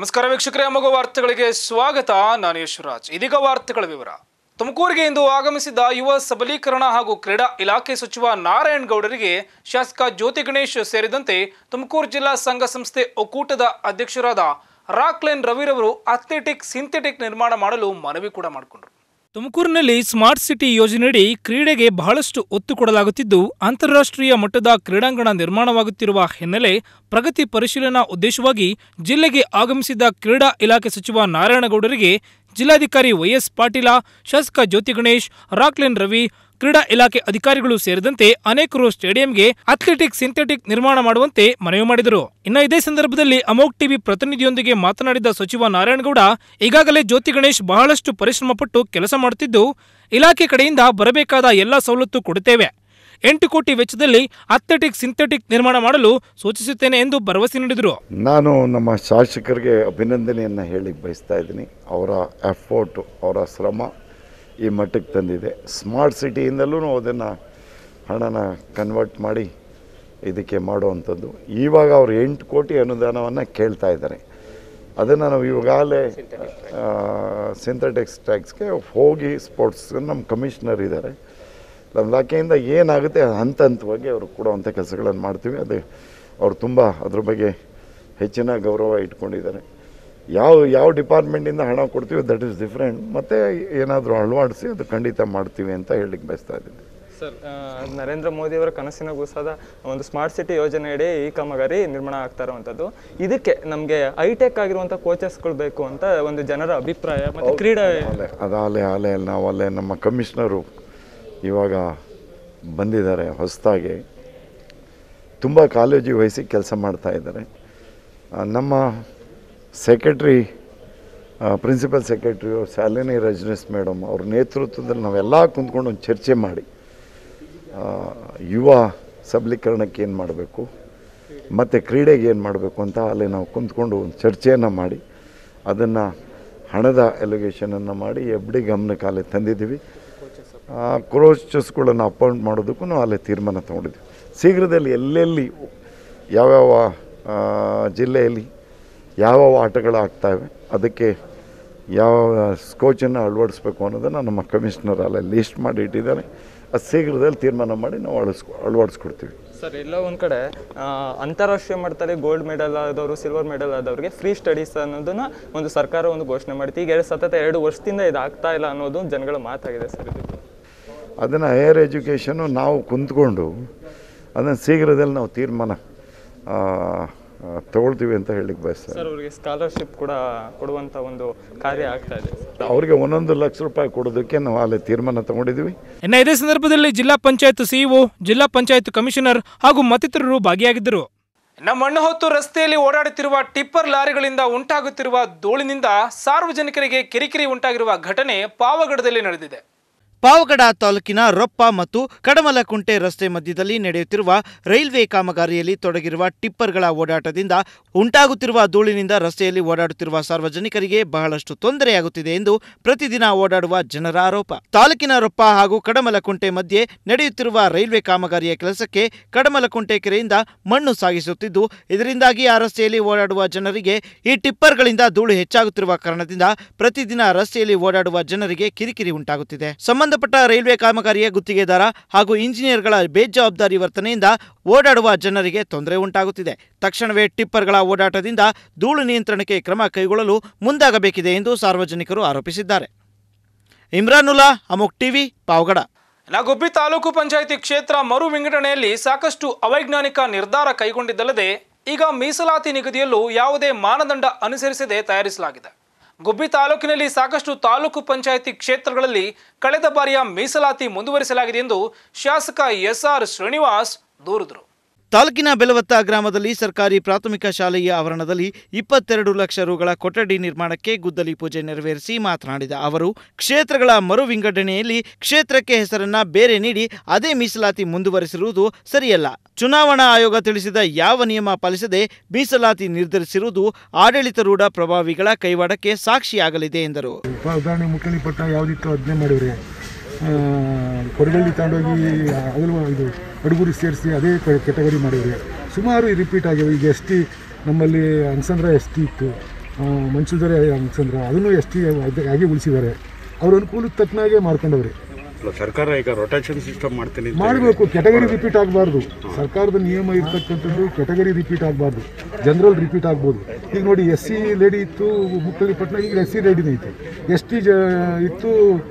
ನಮಸ್ಕಾರ ವೀಕ್ಷಕರೇ ಅಮೋಘ ವಾರ್ತೆಗಳಿಗೆ ಸ್ವಾಗತ ನಾನು ಯಶರಾಜ್ ಇದೀಗ ವಾರ್ತೆಗಳ ವಿವರ ತುಮಕೂರಿಗೆ ಇಂದು ಆಗಮಿಸಿದ ಯುವ ಸಬಲೀಕರಣ ಹಾಗೂ ಕ್ರೀಡಾ ಇಲಾಖೆ ಸಚಿವ ನಾರಾಯಣ್ ಗೌಡರಿಗೆ ಶಾಸಕ ಜ್ಯೋತಿ ಗಣೇಶ್ ಸೇರಿದಂತೆ ತುಮಕೂರು ಜಿಲ್ಲಾ ಸಂಘ ಸಂಸ್ಥೆ ಒಕ್ಕೂಟದ ಅಧ್ಯಕ್ಷರಾದ ರಾಕ್ಲೇನ್ ರವಿರವರು ಅಥ್ಲೆಟಿಕ್ ಸಿಂಥೆಟಿಕ್ ನಿರ್ಮಾಣ ಮಾಡಲು ಮನವಿ ಕೂಡ ಮಾಡಿಕೊಂಡರು ತುಮಕೂರಿನಲ್ಲಿ ಸ್ಮಾರ್ಟ್ ಸಿಟಿ ಯೋಜನೆಯಡಿ ಕ್ರೀಡೆಗೆ ಬಹಳಷ್ಟು ಒತ್ತು ಕೊಡಲಾಗುತ್ತಿದ್ದು ಅಂತಾರಾಷ್ಟ್ರೀಯ ಮಟ್ಟದ ಕ್ರೀಡಾಂಗಣ ನಿರ್ಮಾಣವಾಗುತ್ತಿರುವ ಹಿನ್ನೆಲೆ ಪ್ರಗತಿ ಪರಿಶೀಲನಾ ಉದ್ದೇಶವಾಗಿ ಜಿಲ್ಲೆಗೆ ಆಗಮಿಸಿದ್ದ ಕ್ರೀಡಾ ಇಲಾಖೆ ಸಚಿವ ನಾರಾಯಣಗೌಡರಿಗೆ ಜಿಲ್ಲಾಧಿಕಾರಿ ವೈಎಸ್ ಪಾಟೀಲ ಶಾಸಕ ಜ್ಯೋತಿ ಗಣೇಶ್ ರಾಕ್ಲೇನ್ ರವಿ ಕ್ರೀಡಾ ಇಲಾಖೆ ಅಧಿಕಾರಿಗಳು ಸೇರಿದಂತೆ ಅನೇಕರು ಸ್ಟೇಡಿಯಂಗೆ ಅಥ್ಲೆಟಿಕ್ ಸಿಂಥೆಟಿಕ್ ನಿರ್ಮಾಣ ಮಾಡುವಂತೆ ಮನವಿ ಮಾಡಿದರು ಇನ್ನು ಇದೇ ಸಂದರ್ಭದಲ್ಲಿ ಅಮೋಕ್ ಟಿವಿ ಪ್ರತಿನಿಧಿಯೊಂದಿಗೆ ಮಾತನಾಡಿದ ಸಚಿವ ನಾರಾಯಣಗೌಡ ಈಗಾಗಲೇ ಜ್ಯೋತಿ ಗಣೇಶ್ ಬಹಳಷ್ಟು ಪರಿಶ್ರಮ ಪಟ್ಟು ಕೆಲಸ ಮಾಡುತ್ತಿದ್ದು ಇಲಾಖೆ ಕಡೆಯಿಂದ ಬರಬೇಕಾದ ಎಲ್ಲ ಸವಲತ್ತು ಕೊಡುತ್ತೇವೆ ಎಂಟು ಕೋಟಿ ವೆಚ್ಚದಲ್ಲಿ ಅಥ್ಲೆಟಿಕ್ ಸಿಂಥೆಟಿಕ್ ನಿರ್ಮಾಣ ಮಾಡಲು ಸೂಚಿಸುತ್ತೇನೆ ಎಂದು ಭರವಸೆ ನೀಡಿದರು ನಾನು ನಮ್ಮ ಶಾಸಕರಿಗೆ ಅಭಿನಂದನೆಯನ್ನು ಹೇಳಿ ಬಯಸ್ತಾ ಇದ್ದೀನಿ ಅವರ ಎಫೋರ್ಟು ಅವರ ಶ್ರಮ ಈ ಮಟ್ಟಕ್ಕೆ ತಂದಿದೆ ಸ್ಮಾರ್ಟ್ ಸಿಟಿಯಿಂದಲೂ ಅದನ್ನು ಹಣನ ಕನ್ವರ್ಟ್ ಮಾಡಿ ಇದಕ್ಕೆ ಮಾಡುವಂಥದ್ದು ಇವಾಗ ಅವರು ಎಂಟು ಕೋಟಿ ಅನುದಾನವನ್ನು ಕೇಳ್ತಾ ಇದ್ದಾರೆ ಅದನ್ನು ನಾವು ಇವಾಗಲೇ ಸಿಂಥೆಟಿಕ್ಸ್ ಟ್ಯಾಕ್ಸ್ಗೆ ಹೋಗಿ ಸ್ಪೋರ್ಟ್ಸ್ ನಮ್ಮ ಕಮಿಷನರ್ ಇದ್ದಾರೆ ನಮ್ಮ ಇಲಾಖೆಯಿಂದ ಏನಾಗುತ್ತೆ ಹಂತ ಹಂತವಾಗಿ ಅವರು ಕೊಡುವಂಥ ಕೆಲಸಗಳನ್ನು ಮಾಡ್ತೀವಿ ಅದೇ ಅವರು ತುಂಬ ಅದ್ರ ಬಗ್ಗೆ ಹೆಚ್ಚಿನ ಗೌರವ ಇಟ್ಕೊಂಡಿದ್ದಾರೆ ಯಾವ ಯಾವ ಡಿಪಾರ್ಟ್ಮೆಂಟಿಂದ ಹಣ ಕೊಡ್ತೀವಿ ದಟ್ ಈಸ್ ಡಿಫ್ರೆಂಟ್ ಮತ್ತು ಏನಾದರೂ ಅಳವಡಿಸಿ ಅದು ಖಂಡಿತ ಮಾಡ್ತೀವಿ ಅಂತ ಹೇಳಿಕ್ಕೆ ಬಯಸ್ತಾ ಇದ್ದೀನಿ ಸರ್ ಆ, ನರೇಂದ್ರ ಮೋದಿ ಅವರ ಕನಸಿನ ಕೂಸಾದ ಒಂದು ಸ್ಮಾರ್ಟ್ ಸಿಟಿ ಯೋಜನೆಯಡಿ ಈ ಕಾಮಗಾರಿ ನಿರ್ಮಾಣ ಆಗ್ತಾ ಇರುವಂಥದ್ದು ಇದಕ್ಕೆ ನಮಗೆ ಹೈಟೆಕ್ ಆಗಿರುವಂಥ ಕೋಚಸ್ಗಳು ಬೇಕು ಅಂತ ಒಂದು ಜನರ ಅಭಿಪ್ರಾಯ ಮತ್ತು ಕ್ರೀಡಾ ಅಲ್ಲೇ ಅದು ಅಲ್ಲೇ ಅಲ್ಲೇ ನಾವು ಅಲ್ಲೇ ನಮ್ಮ ಕಮಿಷ್ನರು ಇವಾಗ ಬಂದಿದ್ದಾರೆ ಹೊಸದಾಗಿ ತುಂಬ ಕಾಳಜಿ ವಹಿಸಿ ಕೆಲಸ ಮಾಡ್ತಾ ಇದ್ದಾರೆ ಆ, ನಮ್ಮ ಸೆಕ್ರೆಟ್ರಿ ಪ್ರಿನ್ಸಿಪಲ್ ಸೆಕ್ರೆಟ್ರಿಯು ಶಾಲಿನಿ ರಜನೀಶ್ ಮೇಡಮ್ ಅವ್ರ ನೇತೃತ್ವದಲ್ಲಿ ನಾವೆಲ್ಲ ಕುಂತ್ಕೊಂಡು ಒಂದು ಚರ್ಚೆ ಮಾಡಿ ಆ, ಯುವ ಸಬಲೀಕರಣಕ್ಕೆ ಏನು ಮಾಡಬೇಕು ಮತ್ತು ಕ್ರೀಡೆಗೆ ಏನು ಮಾಡಬೇಕು ಅಂತ ಅಲ್ಲಿ ನಾವು ಕುಂತ್ಕೊಂಡು ಒಂದು ಚರ್ಚೆಯನ್ನು ಮಾಡಿ ಅದನ್ನು ಹಣದ ಎಲಿಗೇಷನನ್ನು ಮಾಡಿ ಎಫ್ ಡಿ ಗಮನಕ್ಕೆ ಅಲ್ಲಿ ತಂದಿದ್ದೀವಿ ಕ್ರೋಚಸ್ಗಳನ್ನು ಅಪಾಯಿಂಟ್ ಮಾಡೋದಕ್ಕೂ ನಾವು ಅಲ್ಲಿ ತೀರ್ಮಾನ ತೊಗೊಂಡಿದ್ವಿ ಶೀಘ್ರದಲ್ಲಿ ಎಲ್ಲೆಲ್ಲಿ ಯಾವ್ಯಾವ ಆ, ಜಿಲ್ಲೆಯಲ್ಲಿ ಯಾವ್ಯಾವ ಆಟಗಳು ಆಗ್ತಾವೆ ಅದಕ್ಕೆ ಯಾವ ಕೋಚನ್ನು ಅಳವಡಿಸ್ಬೇಕು ಅನ್ನೋದನ್ನು ನಮ್ಮ ಕಮಿಷನರ್ ಅಲ್ಲ ಲಿಸ್ಟ್ ಮಾಡಿ ಇಟ್ಟಿದ್ದಾರೆ ಅದು ಶೀಘ್ರದಲ್ಲಿ ತೀರ್ಮಾನ ಮಾಡಿ ನಾವು ಅಳಿಸ್ಕೊ ಅಳವಡಿಸ್ಕೊಡ್ತೀವಿ ಸರ್ ಎಲ್ಲೋ ಒಂದು ಕಡೆ ಆ, ಅಂತಾರಾಷ್ಟ್ರೀಯ ಮಟ್ಟದಲ್ಲಿ ಗೋಲ್ಡ್ ಮೆಡಲ್ ಆದವರು ಸಿಲ್ವರ್ ಮೆಡಲ್ ಆದವ್ರಿಗೆ ಫ್ರೀ ಸ್ಟಡೀಸ್ ಅನ್ನೋದನ್ನ ಒಂದು ಸರ್ಕಾರ ಒಂದು ಘೋಷಣೆ ಮಾಡಿತ್ತು ಈಗ ಎರಡು ಸತತ ಎರಡು ವರ್ಷದಿಂದ ಇದು ಆಗ್ತಾ ಇಲ್ಲ ಅನ್ನೋದು ಜನಗಳ ಮಾತಾಗಿದೆ ಸರ್ ಇದು ಅದನ್ನು ಹೈಯರ್ ಎಜುಕೇಷನು ನಾವು ಕುಂತ್ಕೊಂಡು ಅದನ್ನು ಶೀಘ್ರದಲ್ಲಿ ನಾವು ತೀರ್ಮಾನ ಆ, ಆ, ತಗೊಳ್ತೀವಿ ಅಂತ ಹೇಳಿಕ್ಕೆ ಬಯಸ್ತಾರೆ ಸರ್ ಅವರಿಗೆ ಸ್ಕಾಲರ್ಶಿಪ್ ಕೂಡ ಕೊಡುವಂಥ ಒಂದು ಕಾರ್ಯ ಆಗ್ತಾ ಇದೆ ಅವ್ರಿಗೆ ಒಂದೊಂದು ಲಕ್ಷ ರೂಪಾಯಿ ಕೊಡೋದಕ್ಕೆ ನಾವು ಅಲ್ಲಿ ತೀರ್ಮಾನ ತಗೊಂಡಿದ್ದೀವಿ ಇನ್ನು ಇದೇ ಸಂದರ್ಭದಲ್ಲಿ ಜಿಲ್ಲಾ ಪಂಚಾಯತ್ ಸಿಇಒ ಜಿಲ್ಲಾ ಪಂಚಾಯತ್ ಕಮಿಷನರ್ ಹಾಗೂ ಮತ್ತಿತರರು ಭಾಗಿಯಾಗಿದ್ದರು ನಮ್ಮ ಮಣ್ಣು ಹೊತ್ತು ರಸ್ತೆಯಲ್ಲಿ ಓಡಾಡುತ್ತಿರುವ ಟಿಪ್ಪರ್ ಲಾರಿಗಳಿಂದ ಉಂಟಾಗುತ್ತಿರುವ ಧೂಳಿನಿಂದ ಸಾರ್ವಜನಿಕರಿಗೆ ಕಿರಿಕಿರಿ ಉಂಟಾಗಿರುವ ಘಟನೆ ಪಾವಗಡದಲ್ಲಿ ನಡೆದಿದೆ ಪಾವಗಡ ತಾಲೂಕಿನ ರೊಪ್ಪ ಮತ್ತು ಕಡಮಲಕುಂಟೆ ರಸ್ತೆ ಮಧ್ಯದಲ್ಲಿ ನಡೆಯುತ್ತಿರುವ ರೈಲ್ವೆ ಕಾಮಗಾರಿಯಲ್ಲಿ ತೊಡಗಿರುವ ಟಿಪ್ಪರ್ಗಳ ಓಡಾಟದಿಂದ ಉಂಟಾಗುತ್ತಿರುವ ಧೂಳಿನಿಂದ ರಸ್ತೆಯಲ್ಲಿ ಓಡಾಡುತ್ತಿರುವ ಸಾರ್ವಜನಿಕರಿಗೆ ಬಹಳಷ್ಟು ತೊಂದರೆಯಾಗುತ್ತಿದೆ ಎಂದು ಪ್ರತಿದಿನ ಓಡಾಡುವ ಜನರ ಆರೋಪ ತಾಲೂಕಿನ ರೊಪ್ಪ ಹಾಗೂ ಕಡಮಲಕುಂಟೆ ಮಧ್ಯೆ ನಡೆಯುತ್ತಿರುವ ರೈಲ್ವೆ ಕಾಮಗಾರಿಯ ಕೆಲಸಕ್ಕೆ ಕಡಮಲಕುಂಟೆ ಕೆರೆಯಿಂದ ಮಣ್ಣು ಸಾಗಿಸುತ್ತಿದ್ದು ಇದರಿಂದಾಗಿ ಆ ರಸ್ತೆಯಲ್ಲಿ ಓಡಾಡುವ ಜನರಿಗೆ ಈ ಟಿಪ್ಪರ್ಗಳಿಂದ ಧೂಳು ಹೆಚ್ಚಾಗುತ್ತಿರುವ ಕಾರಣದಿಂದ ಪ್ರತಿದಿನ ರಸ್ತೆಯಲ್ಲಿ ಓಡಾಡುವ ಜನರಿಗೆ ಕಿರಿಕಿರಿ ಉಂಟಾಗುತ್ತಿದೆ ಸಂಬಂಧಪಟ್ಟ ರೈಲ್ವೆ ಕಾಮಗಾರಿಯ ಗುತ್ತಿಗೆದಾರ ಹಾಗೂ ಇಂಜಿನಿಯರ್ಗಳ ಬೇಜವಾಬ್ದಾರಿ ವರ್ತನೆಯಿಂದ ಓಡಾಡುವ ಜನರಿಗೆ ತೊಂದರೆ ಉಂಟಾಗುತ್ತಿದೆ ತಕ್ಷಣವೇ ಟಿಪ್ಪರ್ಗಳ ಓಡಾಟದಿಂದ ಧೂಳು ನಿಯಂತ್ರಣಕ್ಕೆ ಕ್ರಮ ಕೈಗೊಳ್ಳಲು ಮುಂದಾಗಬೇಕಿದೆ ಎಂದು ಸಾರ್ವಜನಿಕರು ಆರೋಪಿಸಿದ್ದಾರೆ ಇಮ್ರಾನುಲ್ಲಾ ಅಮೋಕ್ ಟಿವಿ ಪಾವಗಡ ನಗುಬ್ಬಿ ತಾಲೂಕು ಪಂಚಾಯಿತಿ ಕ್ಷೇತ್ರ ಮರು ವಿಂಗಡಣೆಯಲ್ಲಿ ಸಾಕಷ್ಟು ಅವೈಜ್ಞಾನಿಕ ನಿರ್ಧಾರ ಕೈಗೊಂಡಿದ್ದಲ್ಲದೆ ಈಗ ಮೀಸಲಾತಿ ನಿಗದಿಯಲ್ಲೂ ಯಾವುದೇ ಮಾನದಂಡ ಅನುಸರಿಸದೆ ತಯಾರಿಸಲಾಗಿದೆ ಗುಬ್ಬಿ ತಾಲೂಕಿನಲ್ಲಿ ಸಾಕಷ್ಟು ತಾಲೂಕು ಪಂಚಾಯಿತಿ ಕ್ಷೇತ್ರಗಳಲ್ಲಿ ಕಳೆದ ಬಾರಿಯ ಮೀಸಲಾತಿ ಮುಂದುವರಿಸಲಾಗಿದೆ ಎಂದು ಶಾಸಕ ಎಸ್ಆರ್ ಶ್ರೀನಿವಾಸ್ ದೂರಿದರು ತಾಲೂಕಿನ ಬೆಲವತ್ತ ಗ್ರಾಮದಲ್ಲಿ ಸರ್ಕಾರಿ ಪ್ರಾಥಮಿಕ ಶಾಲೆಯ ಆವರಣದಲ್ಲಿ ಇಪ್ಪತ್ತೆರಡು ಲಕ್ಷ ರುಗಳ ಕೊಠಡಿ ನಿರ್ಮಾಣಕ್ಕೆ ಗುದ್ದಲಿ ಪೂಜೆ ನೆರವೇರಿಸಿ ಮಾತನಾಡಿದ ಅವರು ಕ್ಷೇತ್ರಗಳ ಮರು ವಿಂಗಡಣೆಯಲ್ಲಿ ಕ್ಷೇತ್ರಕ್ಕೆ ಹೆಸರನ್ನ ಬೇರೆ ನೀಡಿ ಅದೇ ಮೀಸಲಾತಿ ಮುಂದುವರೆಸಿರುವುದು ಸರಿಯಲ್ಲ ಚುನಾವಣಾ ಆಯೋಗ ತಿಳಿಸಿದ ಯಾವ ನಿಯಮ ಪಾಲಿಸದೆ ಮೀಸಲಾತಿ ನಿರ್ಧರಿಸಿರುವುದು ಆಡಳಿತಾರೂಢ ಪ್ರಭಾವಿಗಳ ಕೈವಾಡಕ್ಕೆ ಸಾಕ್ಷಿಯಾಗಲಿದೆ ಎಂದರು ಉಪ ಉದಾಹರಣೆ ಮುಖ್ಯಲಿ ಪಟ್ಟ ಯಾವುದಿತ್ತು ಅದನ್ನೇ ಮಾಡಿವ್ರಿ ಕೊಡಗಲ್ಲಿ ತಗೊಂಡೋಗಿ ಅದನ್ನು ಇದು ಅಡುಗುರಿ ಸೇರಿಸಿ ಅದೇ ಕೆಟಗರಿ ಮಾಡಿವ್ರಿ ಸುಮಾರು ರಿಪೀಟ್ ಆಗ್ಯಾವ ಈಗ ಎಸ್ ಟಿ ನಮ್ಮಲ್ಲಿ ಅನ್ಸಂದ್ರ ಎಸ್ ಟಿ ಇತ್ತು ಮಂಚುದರೆ ಚಂದ್ರ ಅದನ್ನು ಎಸ್ ಟಿ ಹಾಗೆ ಉಳಿಸಿದ್ದಾರೆ ಅವ್ರ ಅನುಕೂಲಕ್ಕೆ ತಕ್ಕನಾಗೆ ಮಾಡ್ಕೊಂಡವ್ರೆ ಅಲ್ಲ, ಸರ್ಕಾರ ಈಗ ರೊಟೇಷನ್ ಸಿಸ್ಟಮ್ ಮಾಡ್ತೀನಿ ಅಂತ ಮಾಡಬೇಕು ಕೆಟಗರಿ ರಿಪೀಟ್ ಆಗಬಾರ್ದು ಸರ್ಕಾರದ ನಿಯಮ ಇರ್ತಕ್ಕಂಥದ್ದು ಕೆಟಗರಿ ರಿಪೀಟ್ ಆಗಬಾರ್ದು ಜನರಲ್ ರಿಪೀಟ್ ಆಗ್ಬೋದು ಈಗ ನೋಡಿ ಎಸ್ ಸಿ ಲೇಡಿ ಇತ್ತು ಮುಕ್ಕಲಿಪಟ್ಟಣ ಈಗ ಎಸ್ ಸಿ ಲೇಡಿನೇ ಐತೆ ಎಸ್ ಟಿ ಜ ಇತ್ತು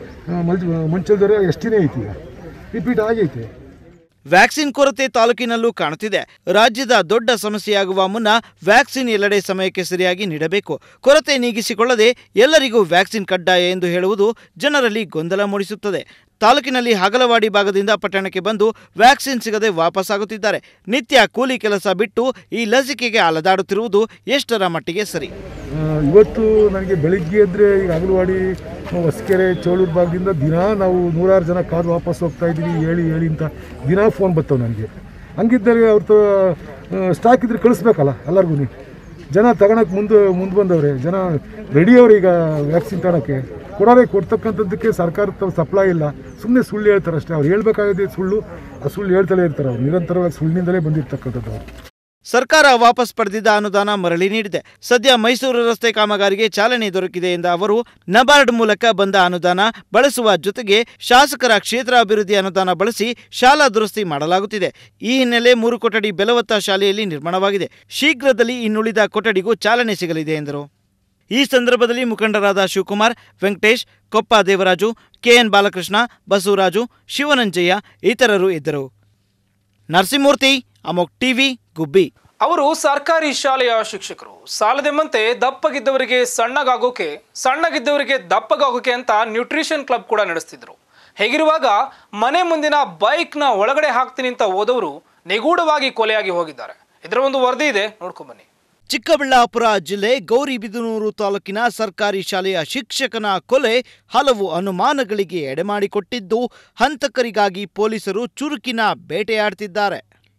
ಮಂಚಲ್ದರ ಎಸ್ ಟಿನೇ ಐತಿ ಈಗ ರಿಪೀಟ್ ಆಗೈತೆ ವ್ಯಾಕ್ಸಿನ್ ಕೊರತೆ ತಾಲೂಕಿನಲ್ಲೂ ಕಾಣುತ್ತಿದೆ ರಾಜ್ಯದ ದೊಡ್ಡ ಸಮಸ್ಯೆಯಾಗುವ ಮುನ್ನ ವ್ಯಾಕ್ಸಿನ್ ಎಲ್ಲೆಡೆ ಸಮಯಕ್ಕೆ ಸರಿಯಾಗಿ ನೀಡಬೇಕು ಕೊರತೆ ನೀಗಿಸಿಕೊಳ್ಳದೆ ಎಲ್ಲರಿಗೂ ವ್ಯಾಕ್ಸಿನ್ ಕಡ್ಡಾಯ ಎಂದು ಹೇಳುವುದು ಜನರಲ್ಲಿ ಗೊಂದಲ ಮೂಡಿಸುತ್ತದೆ ತಾಲೂಕಿನಲ್ಲಿ ಹಗಲವಾಡಿ ಭಾಗದಿಂದ ಪಟ್ಟಣಕ್ಕೆ ಬಂದು ವ್ಯಾಕ್ಸಿನ್ ಸಿಗದೆ ವಾಪಸ್ಸಾಗುತ್ತಿದ್ದಾರೆ ನಿತ್ಯ ಕೂಲಿ ಕೆಲಸ ಬಿಟ್ಟು ಈ ಲಸಿಕೆಗೆ ಅಲದಾಡುತ್ತಿರುವುದು ಎಷ್ಟರ ಮಟ್ಟಿಗೆ ಸರಿ ಆ, ಇವತ್ತು ನನಗೆ ಬೆಳಿಗ್ಗೆ ಎದ್ದರೆ ಈಗ ಅಗಲವಾಡಿ ಹೊಸಕೆರೆ ಚೋಳೂರು ಭಾಗದಿಂದ ದಿನಾ ನಾವು ನೂರಾರು ಜನ ಕಾದು ವಾಪಸ್ ಹೋಗ್ತಾ ಇದ್ದೀವಿ ಹೇಳಿ ಹೇಳಿ ಅಂತ ದಿನಾ ಫೋನ್ ಬರ್ತವೆ ನನಗೆ ಹಂಗಿದ್ದಾಗ ಅವ್ರ ಸ್ಟಾಕ್ ಇದ್ರೆ ಕಳಿಸ್ಬೇಕಲ್ಲ ಎಲ್ಲರಿಗೂ ಜನ ತಗೊಳಕ್ಕೆ ಮುಂದೆ ಮುಂದೆ ಬಂದವ್ರೆ ಜನ ರೆಡಿ ಅವ್ರೆ ಈಗ ವ್ಯಾಕ್ಸಿನ್ ತಗೊಳಕ್ಕೆ ಕೊಡೋರೆ ಕೊಡ್ತಕ್ಕಂಥದ್ದಕ್ಕೆ ಸರ್ಕಾರದ ಸಪ್ಲೈ ಇಲ್ಲ ಸುಮ್ಮನೆ ಸುಳ್ಳು ಹೇಳ್ತಾರೆ ಅಷ್ಟೇ ಅವ್ರು ಹೇಳ್ಬೇಕಾಗಿದೆ ಸುಳ್ಳು ಆ ಸುಳ್ಳು ಹೇಳ್ತಲೇ ಇರ್ತಾರೆ ಅವ್ರು ನಿರಂತರವಾಗಿ ಸುಳ್ಳಿನಿಂದಲೇ ಬಂದಿರ್ತಕ್ಕಂಥದ್ದು ಅವ್ರು ಸರ್ಕಾರ ವಾಪಸ್ ಪಡೆದಿದ್ದ ಅನುದಾನ ಮರಳಿ ನೀಡಿದೆ ಸದ್ಯ ಮೈಸೂರು ರಸ್ತೆ ಕಾಮಗಾರಿಗೆ ಚಾಲನೆ ದೊರಕಿದೆ ಎಂದ ಅವರು ನಬಾರ್ಡ್ ಮೂಲಕ ಬಂದ ಅನುದಾನ ಬಳಸುವ ಜೊತೆಗೆ ಶಾಸಕರ ಕ್ಷೇತ್ರ ಅಭಿವೃದ್ಧಿ ಅನುದಾನ ಬಳಸಿ ಶಾಲಾ ದುರಸ್ತಿ ಮಾಡಲಾಗುತ್ತಿದೆ ಈ ಹಿನ್ನೆಲೆ ಮೂರು ಕೊಠಡಿ ಬೆಲವತ್ತ ಶಾಲೆಯಲ್ಲಿ ನಿರ್ಮಾಣವಾಗಿದೆ ಶೀಘ್ರದಲ್ಲಿ ಇನ್ನುಳಿದ ಕೊಠಡಿಗೂ ಚಾಲನೆ ಸಿಗಲಿದೆ ಎಂದರು ಈ ಸಂದರ್ಭದಲ್ಲಿ ಮುಖಂಡರಾದ ಶಿವಕುಮಾರ್ ವೆಂಕಟೇಶ್ ಕೊಪ್ಪ ದೇವರಾಜು ಕೆಎನ್ ಬಾಲಕೃಷ್ಣ ಬಸವರಾಜು ಶಿವನಂಜಯ್ಯ ಇತರರು ಇದ್ದರು ನರಸಿಂಹಮೂರ್ತಿ ಅಮೋಕ್ ಟಿವಿ ಗುಬ್ಬಿ ಅವರು ಸರ್ಕಾರಿ ಶಾಲೆಯ ಶಿಕ್ಷಕರು ಸಾಲದೆಂಬಂತೆ ದಪ್ಪಗಿದ್ದವರಿಗೆ ಸಣ್ಣಗಾಗೋಕೆ ಸಣ್ಣಗಿದ್ದವರಿಗೆ ದಪ್ಪಗಾಗೋಕೆ ಅಂತ ನ್ಯೂಟ್ರಿಷನ್ ಕ್ಲಬ್ ಕೂಡ ನಡೆಸ್ತಿದ್ರು ಹೇಗಿರುವಾಗ ಮನೆ ಮುಂದಿನ ಬೈಕ್ನ ಒಳಗಡೆ ಹಾಕ್ತೀನಿ ಅಂತ ಹೋದವರು ನಿಗೂಢವಾಗಿ ಕೊಲೆಯಾಗಿ ಹೋಗಿದ್ದಾರೆ ಇದರ ಒಂದು ವರದಿ ಇದೆ ನೋಡ್ಕೊಂಬನ್ನಿ ಚಿಕ್ಕಬಳ್ಳಾಪುರ ಜಿಲ್ಲೆ ಗೌರಿಬಿದನೂರು ತಾಲೂಕಿನ ಸರ್ಕಾರಿ ಶಾಲೆಯ ಶಿಕ್ಷಕನ ಕೊಲೆ ಹಲವು ಅನುಮಾನಗಳಿಗೆ ಎಡೆಮಾಡಿಕೊಟ್ಟಿದ್ದು ಹಂತಕರಿಗಾಗಿ ಪೊಲೀಸರು ಚುರುಕಿನ ಬೇಟೆಯಾಡ್ತಿದ್ದಾರೆ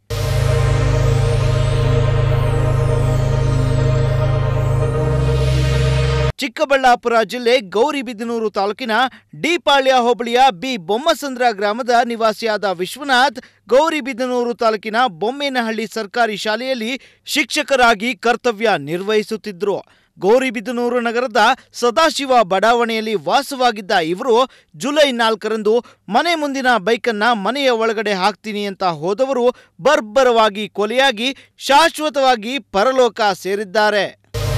ಚಿಕ್ಕಬಳ್ಳಾಪುರ ಜಿಲ್ಲೆ ಗೌರಿಬಿದನೂರು ತಾಲೂಕಿನ ಡಿಪಾಳ್ಯ ಹೋಬಳಿಯ ಬಿ ಬೊಮ್ಮಸಂದ್ರ ಗ್ರಾಮದ ನಿವಾಸಿಯಾದ ವಿಶ್ವನಾಥ್ ಗೌರಿಬಿದನೂರು ತಾಲೂಕಿನ ಬೊಮ್ಮೇನಹಳ್ಳಿ ಸರ್ಕಾರಿ ಶಾಲೆಯಲ್ಲಿ ಶಿಕ್ಷಕರಾಗಿ ಕರ್ತವ್ಯ ನಿರ್ವಹಿಸುತ್ತಿದ್ದರು ಗೌರಿಬಿದನೂರು ನಗರದ ಸದಾಶಿವ ಬಡಾವಣೆಯಲ್ಲಿ ವಾಸವಾಗಿದ್ದ ಇವರು ಜುಲೈ ನಾಲ್ಕರಂದು ಮನೆ ಮುಂದಿನ ಬೈಕನ್ನ ಮನೆಯ ಒಳಗಡೆ ಹಾಕ್ತೀನಿ ಅಂತ ಹೋದವರು ಬರ್ಬರವಾಗಿ ಕೊಲೆಯಾಗಿ ಶಾಶ್ವತವಾಗಿ ಪರಲೋಕ ಸೇರಿದ್ದಾರೆ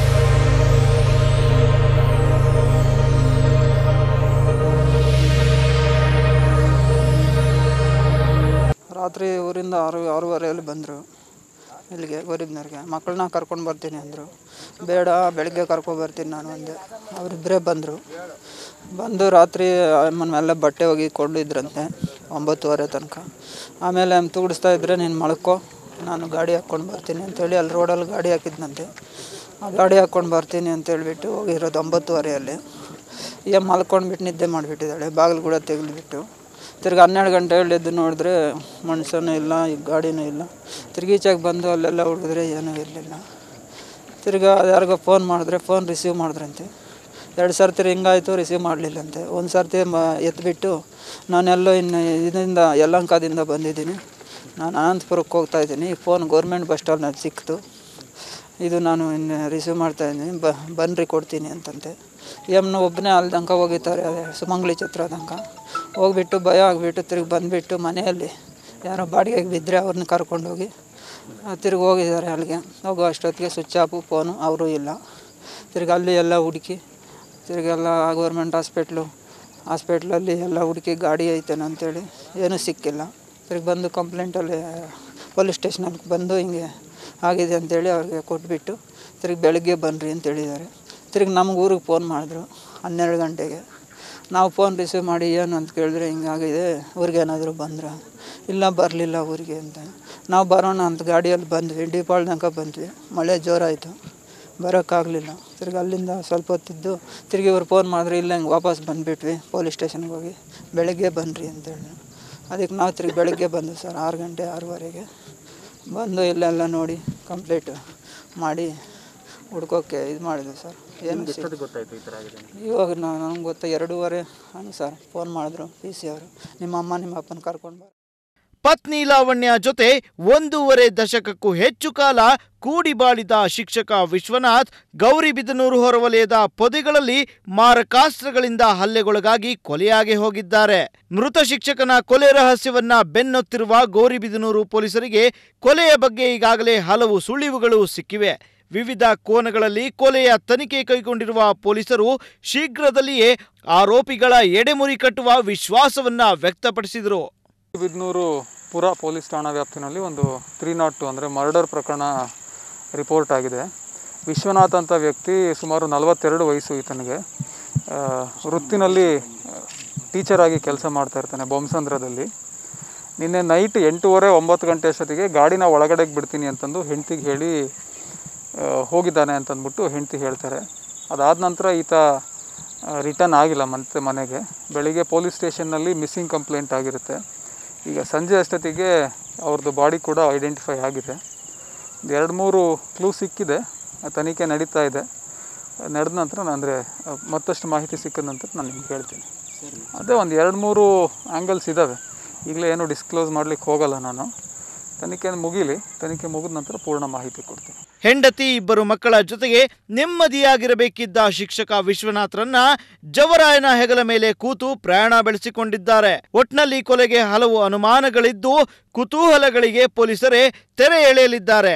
ರಾತ್ರಿ ಊರಿಂದ ಆರು ಆರೂವರೆಯಲ್ಲಿ ಬಂದರು ಇಲ್ಲಿಗೆ ಗೌರಿಬ್ನವ್ರಿಗೆ ಮಕ್ಕಳನ್ನ ಕರ್ಕೊಂಡು ಬರ್ತೀನಿ ಅಂದರು ಬೇಡ ಬೆಳಗ್ಗೆ ಕರ್ಕೊಂಡು ಬರ್ತೀನಿ ನಾನು ಅಂದೆ ಅವರಿಬ್ಬರೇ ಬಂದರು ಬಂದು ರಾತ್ರಿ ಅಮ್ಮನ ಮೇಲೆ ಬಟ್ಟೆ ಹೋಗಿ ಕೊಂಡಿದ್ರಂತೆ ಒಂಬತ್ತುವರೆ ತನಕ ಆಮೇಲೆ ತೂಗಿಸ್ತಾ ಇದ್ದರೆ ನೀನು ಮಲ್ಕೋ ನಾನು ಗಾಡಿ ಹಾಕ್ಕೊಂಡು ಬರ್ತೀನಿ ಅಂತೇಳಿ ಅಲ್ಲಿ ರೋಡಲ್ಲಿ ಗಾಡಿ ಹಾಕಿದ್ನಂತೆ ಆ ಗಾಡಿ ಹಾಕ್ಕೊಂಡು ಬರ್ತೀನಿ ಅಂತ ಹೇಳ್ಬಿಟ್ಟು ಹೋಗಿರೋದು ಒಂಬತ್ತುವರೆಯಲ್ಲಿ ಈಗ ಮಲ್ಕೊಂಡ್ಬಿಟ್ಟು ನಿದ್ದೆ ಮಾಡಿಬಿಟ್ಟಿದ್ದಾಳೆ ಬಾಗಿಲು ಕೂಡ ತೆಗೆದ್ಬಿಟ್ಟು ತಿರ್ಗಿ ಹನ್ನೆರಡು ಗಂಟೆ ಎದ್ದು ನೋಡಿದ್ರೆ ಮನುಷ್ಯನೂ ಇಲ್ಲ ಈ ಗಾಡಿನೂ ಇಲ್ಲ ತಿರ್ಗೀಚಾಗಿ ಬಂದು ಅಲ್ಲೆಲ್ಲ ಹುಡುಗಿದ್ರೆ ಏನೂ ಇರಲಿಲ್ಲ ತಿರ್ಗಾ ಯಾರಿಗೋ ಫೋನ್ ಮಾಡಿದ್ರೆ ಫೋನ್ ರಿಸೀವ್ ಮಾಡಿದ್ರಂತೆ ಎರಡು ಸರ್ತಿ ಹಿಂಗಾಯಿತು ರಿಸೀವ್ ಮಾಡಲಿಲ್ಲಂತೆ ಒಂದು ಸರ್ತಿ ಮ ಎತ್ಬಿಟ್ಟು ನಾನೆಲ್ಲೋ ಇನ್ನು ಇದರಿಂದ ಯಲಹಂಕದಿಂದ ಬಂದಿದ್ದೀನಿ ನಾನು ಅನಂತಪುರಕ್ಕೆ ಹೋಗ್ತಾ ಇದ್ದೀನಿ ಈ ಫೋನ್ ಗೌರ್ಮೆಂಟ್ ಬಸ್ ಸ್ಟಾಲ್ನಲ್ಲಿ ಸಿಕ್ತು ಇದು ನಾನು ಇನ್ನು ರಿಸೀವ್ ಮಾಡ್ತಾ ಇದ್ದೀನಿ ಬ ಬನ್ನಿರಿ ಕೊಡ್ತೀನಿ ಅಂತಂತೆ ಎಮ್ನ ಒಬ್ಬನೇ ಅಲ್ಲಿ ತನಕ ಹೋಗಿದ್ದಾರೆ ಅದೇ ಸುಮಂಗ್ಲಿ ಛತ್ರ ತನಕ ಹೋಗ್ಬಿಟ್ಟು ಭಯ ಆಗಿಬಿಟ್ಟು ತಿರುಗಿ ಬಂದುಬಿಟ್ಟು ಮನೆಯಲ್ಲಿ ಯಾರೋ ಬಾಡಿಗೆಗೆ ಬಿದ್ದರೆ ಅವ್ರನ್ನ ಕರ್ಕೊಂಡೋಗಿ ತಿರುಗಿ ಹೋಗಿದ್ದಾರೆ ಅಲ್ಲಿಗೆ ಹೋಗೋ ಅಷ್ಟೊತ್ತಿಗೆ ಸ್ವಿಚ್ ಆಫು ಫೋನು ಅವರು ಇಲ್ಲ ತಿರ್ಗಿ ಅಲ್ಲಿ ಎಲ್ಲ ಹುಡುಕಿ ತಿರ್ಗೆಲ್ಲ ಗೌರ್ಮೆಂಟ್ ಹಾಸ್ಪಿಟ್ಲು ಹಾಸ್ಪಿಟ್ಲಲ್ಲಿ ಎಲ್ಲ ಹುಡುಕಿ ಗಾಡಿ ಐತೇನೆ ಅಂತೇಳಿ ಏನೂ ಸಿಕ್ಕಿಲ್ಲ ತಿರ್ಗಿ ಬಂದು ಕಂಪ್ಲೇಂಟಲ್ಲಿ ಪೊಲೀಸ್ ಸ್ಟೇಷನಲ್ಲಿ ಬಂದು ಹಿಂಗೆ ಆಗಿದೆ ಅಂತೇಳಿ ಅವ್ರಿಗೆ ಕೊಟ್ಬಿಟ್ಟು ತಿರ್ಗಿ ಬೆಳಗ್ಗೆ ಬನ್ನಿರಿ ಅಂತ ಹೇಳಿದ್ದಾರೆ ತಿರ್ಗಿ ನಮ್ಗೆ ಊರಿಗೆ ಫೋನ್ ಮಾಡಿದ್ರು ಹನ್ನೆರಡು ಗಂಟೆಗೆ ನಾವು ಫೋನ್ ರಿಸೀವ್ ಮಾಡಿ ಏನು ಅಂತ ಕೇಳಿದ್ರೆ ಹಿಂಗಾಗಿದೆ ಊರಿಗೆ ಏನಾದರೂ ಬಂದ್ರ ಇಲ್ಲ ಬರಲಿಲ್ಲ ಊರಿಗೆ ಅಂತ ನಾವು ಬರೋಣ ಅಂತ ಗಾಡಿಯಲ್ಲಿ ಬಂದ್ವಿ ಡಿಪಾಳ್ ತನಕ ಬಂದ್ವಿ ಮಳೆ ಜೋರಾಯಿತು ಬರೋಕ್ಕಾಗಲಿಲ್ಲ ತಿರ್ಗಿ ಅಲ್ಲಿಂದ ಸ್ವಲ್ಪ ಹೊತ್ತಿದ್ದು ತಿರ್ಗಿ ಇವ್ರು ಫೋನ್ ಮಾಡಿದ್ರೆ ಇಲ್ಲ ಹಿಂಗೆ ವಾಪಸ್ ಬಂದುಬಿಟ್ವಿ ಪೊಲೀಸ್ ಸ್ಟೇಷನ್ಗೆ ಹೋಗಿ ಬೆಳಗ್ಗೆ ಬನ್ನಿರಿ ಅಂತೇಳಿ ಅದಕ್ಕೆ ನಾವು ತಿರ್ಗಿ ಬೆಳಗ್ಗೆ ಬಂದು ಸರ್ ಆರು ಗಂಟೆ ಆರೂವರೆಗೆ ಬಂದು ಇಲ್ಲೆಲ್ಲ ನೋಡಿ ಕಂಪ್ಲೀಟ್ ಮಾಡಿ ಹುಡ್ಕೋಕ್ಕೆ ಇದು ಮಾಡಿದ್ವಿ ಸರ್ ಏನು ಇವಾಗ ನನಗೆ ಗೊತ್ತಾ ಎರಡೂವರೆ ಹಂಗೆ ಸರ್ ಫೋನ್ ಮಾಡಿದ್ರು ಪಿ ಸಿ ಅವರು ನಿಮ್ಮ ಅಮ್ಮ ನಿಮ್ಮ ಅಪ್ಪನ ಕರ್ಕೊಂಡು ಬರ ಪತ್ನಿ ಲಾವಣ್ಯ ಜೊತೆ ಒಂದೂವರೆ ದಶಕಕ್ಕೂ ಹೆಚ್ಚು ಕಾಲ ಕೂಡಿ ಬಾಳಿದ ಶಿಕ್ಷಕ ವಿಶ್ವನಾಥ್ ಗೌರಿಬಿದನೂರು ಹೊರವಲಯದ ಪೊದೆಗಳಲ್ಲಿ ಮಾರಕಾಸ್ತ್ರಗಳಿಂದ ಹಲ್ಲೆಗೊಳಗಾಗಿ ಕೊಲೆಯಾಗಿ ಹೋಗಿದ್ದಾರೆ ಮೃತ ಶಿಕ್ಷಕನ ಕೊಲೆ ರಹಸ್ಯವನ್ನ ಬೆನ್ನೊತ್ತಿರುವ ಗೌರಿಬಿದನೂರು ಪೊಲೀಸರಿಗೆ ಕೊಲೆಯ ಬಗ್ಗೆ ಈಗಾಗಲೇ ಹಲವು ಸುಳಿವುಗಳು ಸಿಕ್ಕಿವೆ ವಿವಿಧ ಕೋನಗಳಲ್ಲಿ ಕೊಲೆಯ ತನಿಖೆ ಕೈಗೊಂಡಿರುವ ಪೊಲೀಸರು ಶೀಘ್ರದಲ್ಲಿಯೇ ಆರೋಪಿಗಳ ಎಡೆಮುರಿ ಕಟ್ಟುವ ವಿಶ್ವಾಸವನ್ನ ವ್ಯಕ್ತಪಡಿಸಿದರು ಬಿದ್ನೂರು ಪುರ ಪೊಲೀಸ್ ಠಾಣಾ ವ್ಯಾಪ್ತಿನಲ್ಲಿ ಒಂದು ತ್ರೀ ನಾಟ್ ಟು ಅಂದರೆ ಮರ್ಡರ್ ಪ್ರಕರಣ ರಿಪೋರ್ಟ್ ಆಗಿದೆ ವಿಶ್ವನಾಥ್ ಅಂತ ವ್ಯಕ್ತಿ ಸುಮಾರು ನಲವತ್ತೆರಡು ವಯಸ್ಸು ಈತನಿಗೆ ಆ, ವೃತ್ತಿನಲ್ಲಿ ಟೀಚರ್ ಆಗಿ ಕೆಲಸ ಮಾಡ್ತಾ ಇರ್ತಾನೆ ಬೊಮ್ಮಸಂದ್ರದಲ್ಲಿ ನಿನ್ನೆ ನೈಟ್ ಎಂಟೂವರೆ ಒಂಬತ್ತು ಗಂಟೆ ಅಷ್ಟೊತ್ತಿಗೆ ಗಾಡಿನ ಒಳಗಡೆಗೆ ಬಿಡ್ತೀನಿ ಅಂತಂದು ಹೆಂಡ್ತಿಗೆ ಹೇಳಿ ಆ, ಹೋಗಿದ್ದಾನೆ ಅಂತಂದ್ಬಿಟ್ಟು ಹೆಂಡ್ತಿ ಹೇಳ್ತಾರೆ ಅದಾದ ನಂತರ ಈತ ರಿಟರ್ನ್ ಆಗಿಲ್ಲ ಮತ್ತೆ ಮನೆಗೆ ಬೆಳಿಗ್ಗೆ ಪೊಲೀಸ್ ಸ್ಟೇಷನ್ನಲ್ಲಿ ಮಿಸ್ಸಿಂಗ್ ಕಂಪ್ಲೇಂಟ್ ಆಗಿರುತ್ತೆ ಈಗ ಸಂಜೆ ಅಷ್ಟೊತ್ತಿಗೆ ಅವ್ರದ್ದು ಬಾಡಿ ಕೂಡ ಐಡೆಂಟಿಫೈ ಆಗಿದೆ ಒಂದು ಎರಡು ಮೂರು ಕ್ಲೂ ಸಿಕ್ಕಿದೆ ತನಿಖೆ ನಡೀತಾ ಇದೆ ನಡೆದ ನಂತರ ನಾನು ಅಂದರೆ ಮತ್ತಷ್ಟು ಮಾಹಿತಿ ಸಿಕ್ಕಿದ ನಂತರ ನಾನು ನಿಮ್ಗೆ ಹೇಳ್ತೀನಿ ಅದೇ ಒಂದು ಎರಡು ಮೂರು ಆ್ಯಂಗಲ್ಸ್ ಇದ್ದಾವೆ ಈಗಲೇ ಏನು ಡಿಸ್ಕ್ಲೋಸ್ ಮಾಡ್ಲಿಕ್ಕೆ ಹೋಗಲ್ಲ ನಾನು ತನಿಖೆ ಮುಗೀಲಿ ತನಿಖೆ ಮುಗಿದ ನಂತರ ಪೂರ್ಣ ಮಾಹಿತಿ ಕೊಡ್ತೀನಿ ಹೆಂಡತಿ ಇಬ್ಬರು ಮಕ್ಕಳ ಜೊತೆಗೆ ನೆಮ್ಮದಿಯಾಗಿರಬೇಕಿದ್ದ ಶಿಕ್ಷಕ ವಿಶ್ವನಾಥ್ರನ್ನ ಜವರಾಯನ ಹೆಗಲ ಮೇಲೆ ಕೂತು ಪ್ರಯಾಣ ಬೆಳೆಸಿಕೊಂಡಿದ್ದಾರೆ ಒಟ್ನಲ್ಲಿ ಕೊಲೆಗೆ ಹಲವು ಅನುಮಾನಗಳಿದ್ದು ಕುತೂಹಲಗಳಿಗೆ ಪೊಲೀಸರೇ ತೆರೆ ಎಳೆಯಲಿದ್ದಾರೆ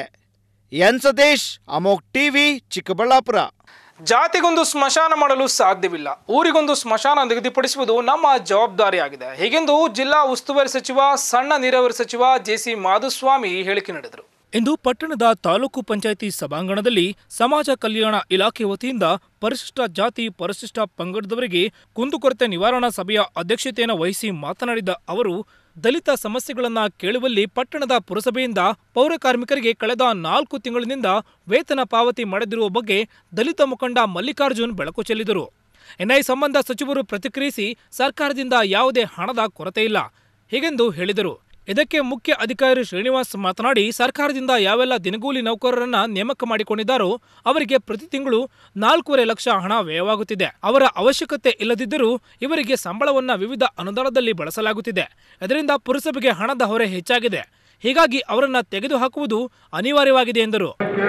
ಎನ್ ಸತೀಶ್ ಅಮೋಕ್ ಟಿವಿ ಚಿಕ್ಕಬಳ್ಳಾಪುರ ಜಾತಿಗೊಂದು ಸ್ಮಶಾನ ಮಾಡಲು ಸಾಧ್ಯವಿಲ್ಲ ಊರಿಗೊಂದು ಸ್ಮಶಾನ ನಿಗದಿಪಡಿಸುವುದು ನಮ್ಮ ಜವಾಬ್ದಾರಿಯಾಗಿದೆ ಹೀಗೆಂದು ಜಿಲ್ಲಾ ಉಸ್ತುವಾರಿ ಸಚಿವ ಸಣ್ಣ ನೀರಾವರಿ ಸಚಿವ ಜೆಸಿ ಮಾಧುಸ್ವಾಮಿ ಹೇಳಿಕೆ ನೀಡಿದರು ಇಂದು ಪಟ್ಟಣದ ತಾಲೂಕು ಪಂಚಾಯಿತಿ ಸಭಾಂಗಣದಲ್ಲಿ ಸಮಾಜ ಕಲ್ಯಾಣ ಇಲಾಖೆ ವತಿಯಿಂದ ಪರಿಶಿಷ್ಟ ಜಾತಿ ಪರಿಶಿಷ್ಟ ಪಂಗಡದವರಿಗೆ ಕುಂದುಕೊರತೆ ನಿವಾರಣಾ ಸಭೆಯ ಅಧ್ಯಕ್ಷತೆಯನ್ನು ವಹಿಸಿ ಮಾತನಾಡಿದ ಅವರು ದಲಿತ ಸಮಸ್ಯೆಗಳನ್ನ ಕೇಳುವಲ್ಲಿ ಪಟ್ಟಣದ ಪುರಸಭೆಯಿಂದ ಪೌರ ಕಾರ್ಮಿಕರಿಗೆ ಕಳೆದ ನಾಲ್ಕು ತಿಂಗಳಿನಿಂದ ವೇತನ ಪಾವತಿ ಮಾಡದಿರುವ ಬಗ್ಗೆ ದಲಿತ ಮುಖಂಡ ಮಲ್ಲಿಕಾರ್ಜುನ್ ಬೆಳಕು ಚೆಲ್ಲಿದರು ಎನ್ಐ ಸಂಬಂಧ ಸಚಿವರು ಪ್ರತಿಕ್ರಿಯಿಸಿ ಸರ್ಕಾರದಿಂದ ಯಾವುದೇ ಹಣದ ಕೊರತೆ ಇಲ್ಲ ಹೀಗೆಂದು ಹೇಳಿದರು ಇದಕ್ಕೆ ಮುಖ್ಯ ಅಧಿಕಾರಿ ಶ್ರೀನಿವಾಸ್ ಮಾತನಾಡಿ ಸರ್ಕಾರದಿಂದ ಯಾವೆಲ್ಲ ದಿನಗೂಲಿ ನೌಕರರನ್ನ ನೇಮಕ ಮಾಡಿಕೊಂಡಿದ್ದಾರೋ ಅವರಿಗೆ ಪ್ರತಿ ತಿಂಗಳು ನಾಲ್ಕೂವರೆ ಲಕ್ಷ ಹಣ ವ್ಯಯವಾಗುತ್ತಿದೆ ಅವರ ಅವಶ್ಯಕತೆ ಇಲ್ಲದಿದ್ದರೂ ಇವರಿಗೆ ಸಂಬಳವನ್ನ ವಿವಿಧ ಅನುದಾನದಲ್ಲಿ ಬಳಸಲಾಗುತ್ತಿದೆ ಇದರಿಂದ ಪುರಸಭೆಗೆ ಹಣದ ಹೊರೆ ಹೆಚ್ಚಾಗಿದೆ ಹೀಗಾಗಿ ಅವರನ್ನ ತೆಗೆದುಹಾಕುವುದು ಅನಿವಾರ್ಯವಾಗಿದೆ ಎಂದರು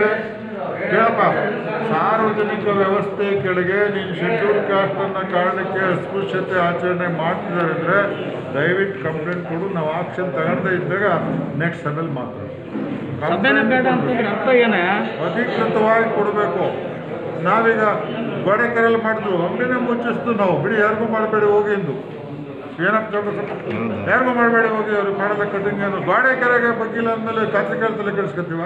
ಕೇಳಪ್ಪ ಸಾರ್ವಜನಿಕ ವ್ಯವಸ್ಥೆ ಕೆಳಗೆ ನೀನು ಶೆಡ್ಯೂಲ್ ಕಾಸ್ಟ್ ಅನ್ನೋ ಕಾರಣಕ್ಕೆ ಅಸ್ಪೃಶ್ಯತೆ ಆಚರಣೆ ಮಾಡ್ತಿದ್ದಾರೆ ಅಂದರೆ ದಯವಿಟ್ಟು ಕಂಪ್ಲೇಂಟ್ ಕೊಡು ನಾವು ಆಕ್ಷನ್ ತಗೊಳ್ದೇ ಇದ್ದಾಗ ನೆಕ್ಸ್ಟ್ ಸಭೆಯಲ್ಲಿ ಮಾತಾಡೋದು ಅಧಿಕೃತವಾಗಿ ಕೊಡಬೇಕು ನಾವೀಗ ಗೋಡೆಕೆರೆಯಲ್ಲಿ ಮಾಡಿದ್ವು ಅಂಗಡಿನೇ ಮುಚ್ಚಿಸ್ತು ನಾವು ಬಿಡಿ ಯಾರಿಗೂ ಮಾಡಬೇಡಿ ಹೋಗಿ ಎಂದು ಏನಪ್ಪ ಚೌಕ ಯಾರಿಗೂ ಮಾಡಬೇಡಿ ಹೋಗಿ ಅವ್ರಿಗೆ ಮಾಡೋದ ಕಟ್ಟಿಂಗ್ ಏನು ಗೋಡೆ ಕೆರೆಗೆ ಬಗ್ಗಿಲ್ಲ ಅಂದಮೇಲೆ ಖಾತ್ರಿ ಕೇಳ್ತಲೇ ಕೇಳಿಸ್ಕೊತೀವ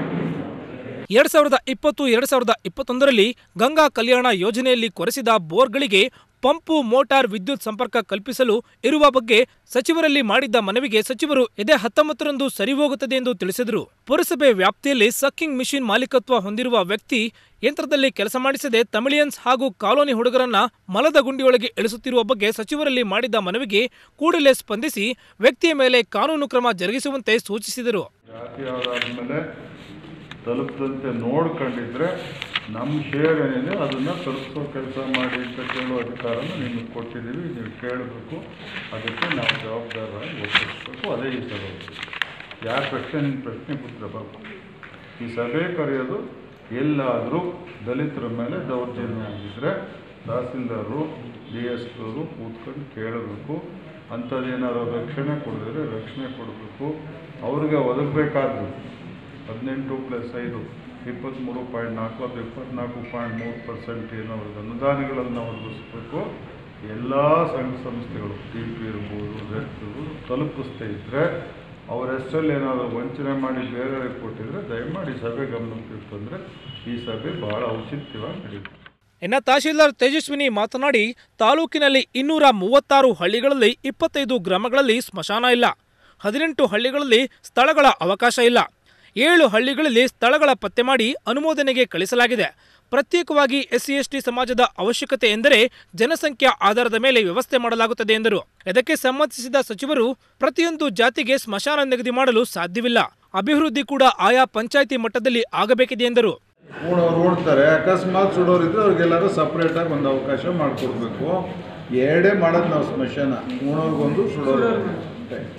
ಎರಡ್ ಸಾವಿರದ ಇಪ್ಪತ್ತು ಎರಡ್ ಸಾವಿರದ ಇಪ್ಪತ್ತೊಂದರಲ್ಲಿ ಗಂಗಾ ಕಲ್ಯಾಣ ಯೋಜನೆಯಲ್ಲಿ ಕೊರೆಸಿದ ಬೋರ್ಗಳಿಗೆ ಪಂಪು ಮೋಟಾರ್ ವಿದ್ಯುತ್ ಸಂಪರ್ಕ ಕಲ್ಪಿಸಲು ಇರುವ ಬಗ್ಗೆ ಸಚಿವರಲ್ಲಿ ಮಾಡಿದ್ದ ಮನವಿಗೆ ಸಚಿವರು ಇದೇ ಹತ್ತೊಂಬತ್ತರಂದು ಸರಿ ಹೋಗುತ್ತದೆ ಎಂದು ತಿಳಿಸಿದರು ಪುರಸಭೆ ವ್ಯಾಪ್ತಿಯಲ್ಲಿ ಸಕ್ಕಿಂಗ್ ಮಿಷಿನ್ ಮಾಲೀಕತ್ವ ಹೊಂದಿರುವ ವ್ಯಕ್ತಿ ಯಂತ್ರದಲ್ಲಿ ಕೆಲಸ ಮಾಡಿಸದೆ ತಮಿಳಿಯನ್ಸ್ ಹಾಗೂ ಕಾಲೋನಿ ಹುಡುಗರನ್ನ ಮಲದ ಗುಂಡಿಯೊಳಗೆ ಇಳಿಸುತ್ತಿರುವ ಬಗ್ಗೆ ಸಚಿವರಲ್ಲಿ ಮಾಡಿದ್ದ ಮನವಿಗೆ ಕೂಡಲೇ ಸ್ಪಂದಿಸಿ ವ್ಯಕ್ತಿಯ ಮೇಲೆ ಕಾನೂನು ಕ್ರಮ ಜರುಗಿಸುವಂತೆ ಸೂಚಿಸಿದರು ಜಾತಿ ಆಧಾರದ ತಲುಪದಂತೆ ನೋಡ್ಕೊಂಡಿದ್ರೆ ನಮ್ಮ ಶೇರ್ ಏನಿದೆ ಅದನ್ನು ತಲುಪಿಸೋ ಕೆಲಸ ಮಾಡಿ ಅಂತ ಕೇಳೋ ಅಧಿಕಾರನ ನಿಮಗೆ ಕೊಟ್ಟಿದ್ದೀವಿ ನೀವು ಕೇಳಬೇಕು ಅದಕ್ಕೆ ನಾವು ಜವಾಬ್ದಾರರಾಗಿ ಒಪ್ಪಿಸ್ಬೇಕು ಅದೇ ಈ ಸಭೆ ಯಾರ ಪ್ರಶ್ನೆ ನಿಮ್ಮ ಪ್ರಶ್ನೆ ಉತ್ತರ ಬೇಕು ಈ ಸಭೆ ಕರೆಯೋದು ಎಲ್ಲಾದರೂ ದಲಿತರ ಮೇಲೆ ದೌರ್ಜನ್ಯ ಆಗಿದ್ದರೆ ತಹಸೀಲ್ದಾರರು ಡಿ ಎಸ್ ಪಿಯವರು ಕೂತ್ಕೊಂಡು ಕೇಳಬೇಕು ಅಂಥದ್ದೇನಾದ್ರು ರಕ್ಷಣೆ ಕೊಡಿದ್ರೆ ರಕ್ಷಣೆ ಕೊಡಬೇಕು ಅವ್ರಿಗೆ ಒದಗಬೇಕಾದ್ದು ಹದಿನೆಂಟು ಪ್ಲಸ್ ಐದು ಇಪ್ಪತ್ತ್ಮೂರು ಪಾಯಿಂಟ್ ನಾಲ್ಕು ಅದು ಇಪ್ಪತ್ನಾಲ್ಕು ಪಾಯಿಂಟ್ ಮೂರು ಪರ್ಸೆಂಟ್ ಏನು ಅವ್ರಿಗೆ ಅನುದಾನಗಳನ್ನು ಒದಗಿಸ್ಬೇಕು ಎಲ್ಲ ಸಂಘ ಸಂಸ್ಥೆಗಳು ಟಿ ಪಿ ಇರ್ಬೋದು ರೆಡ್ ತಲುಪಿಸ್ತಾ ಇದ್ದರೆ ಅವ್ರ ಹೆಸರಲ್ಲಿ ಏನಾದರೂ ವಂಚನೆ ಮಾಡಿ ಬೇರೆಯವ್ರಿಗೆ ಕೊಟ್ಟಿದ್ರೆ ದಯಮಾಡಿ ಸಭೆ ಗಮನಕ್ಕೆ ಇಟ್ಟಂದರೆ ಈ ಸಭೆ ಭಾಳ ಔಚಿತ್ಯವಾಗಿ ನಡೆಯುತ್ತೆ ಇನ್ನ ತಹಶೀಲ್ದಾರ್ ತೇಜಸ್ವಿನಿ ಮಾತನಾಡಿ ತಾಲೂಕಿನಲ್ಲಿ ಇನ್ನೂರ ಮೂವತ್ತಾರು ಹಳ್ಳಿಗಳಲ್ಲಿ ಇಪ್ಪತ್ತೈದು ಗ್ರಾಮಗಳಲ್ಲಿ ಸ್ಮಶಾನ ಇಲ್ಲ ಹದಿನೆಂಟು ಹಳ್ಳಿಗಳಲ್ಲಿ ಸ್ಥಳಗಳ ಅವಕಾಶ ಇಲ್ಲ ಏಳು ಹಳ್ಳಿಗಳಲ್ಲಿ ಸ್ಥಳಗಳ ಪತ್ತೆ ಮಾಡಿ ಅನುಮೋದನೆಗೆ ಕಳಿಸಲಾಗಿದೆ ಪ್ರತ್ಯೇಕವಾಗಿ ಎಸ್ಸಿ ಎಸ್ಟಿ ಸಮಾಜದ ಅವಶ್ಯಕತೆ ಎಂದರೆ ಜನಸಂಖ್ಯಾ ಆಧಾರದ ಮೇಲೆ ವ್ಯವಸ್ಥೆ ಮಾಡಲಾಗುತ್ತದೆ ಎಂದರು ಇದಕ್ಕೆ ಸಮ್ಮತಿಸಿದ ಸಚಿವರು ಪ್ರತಿಯೊಂದು ಜಾತಿಗೆ ಸ್ಮಶಾನ ನಿಗದಿ ಮಾಡಲು ಸಾಧ್ಯವಿಲ್ಲ ಅಭಿವೃದ್ಧಿ ಕೂಡ ಆಯಾ ಪಂಚಾಯಿತಿ ಮಟ್ಟದಲ್ಲಿ ಆಗಬೇಕಿದೆ ಎಂದರು ಓಡೋರು ಓಡ್ತಾರೆ ಅಕಸ್ಮಾತ್ ಸುಡೋರಿದ್ರೆ ಅವ್ರಿಗೆಲ್ಲರೂ ಸಪ್ರೇಟಾಗಿ ಒಂದು ಅವಕಾಶ ಮಾಡಿಕೊಡ್ಬೇಕು ಎರಡೇ ಮಾಡೋದು ನಾವು ಸ್ಮಶಾನ ಉಣೋರ್ಗೊಂದು ಸುಡೋರು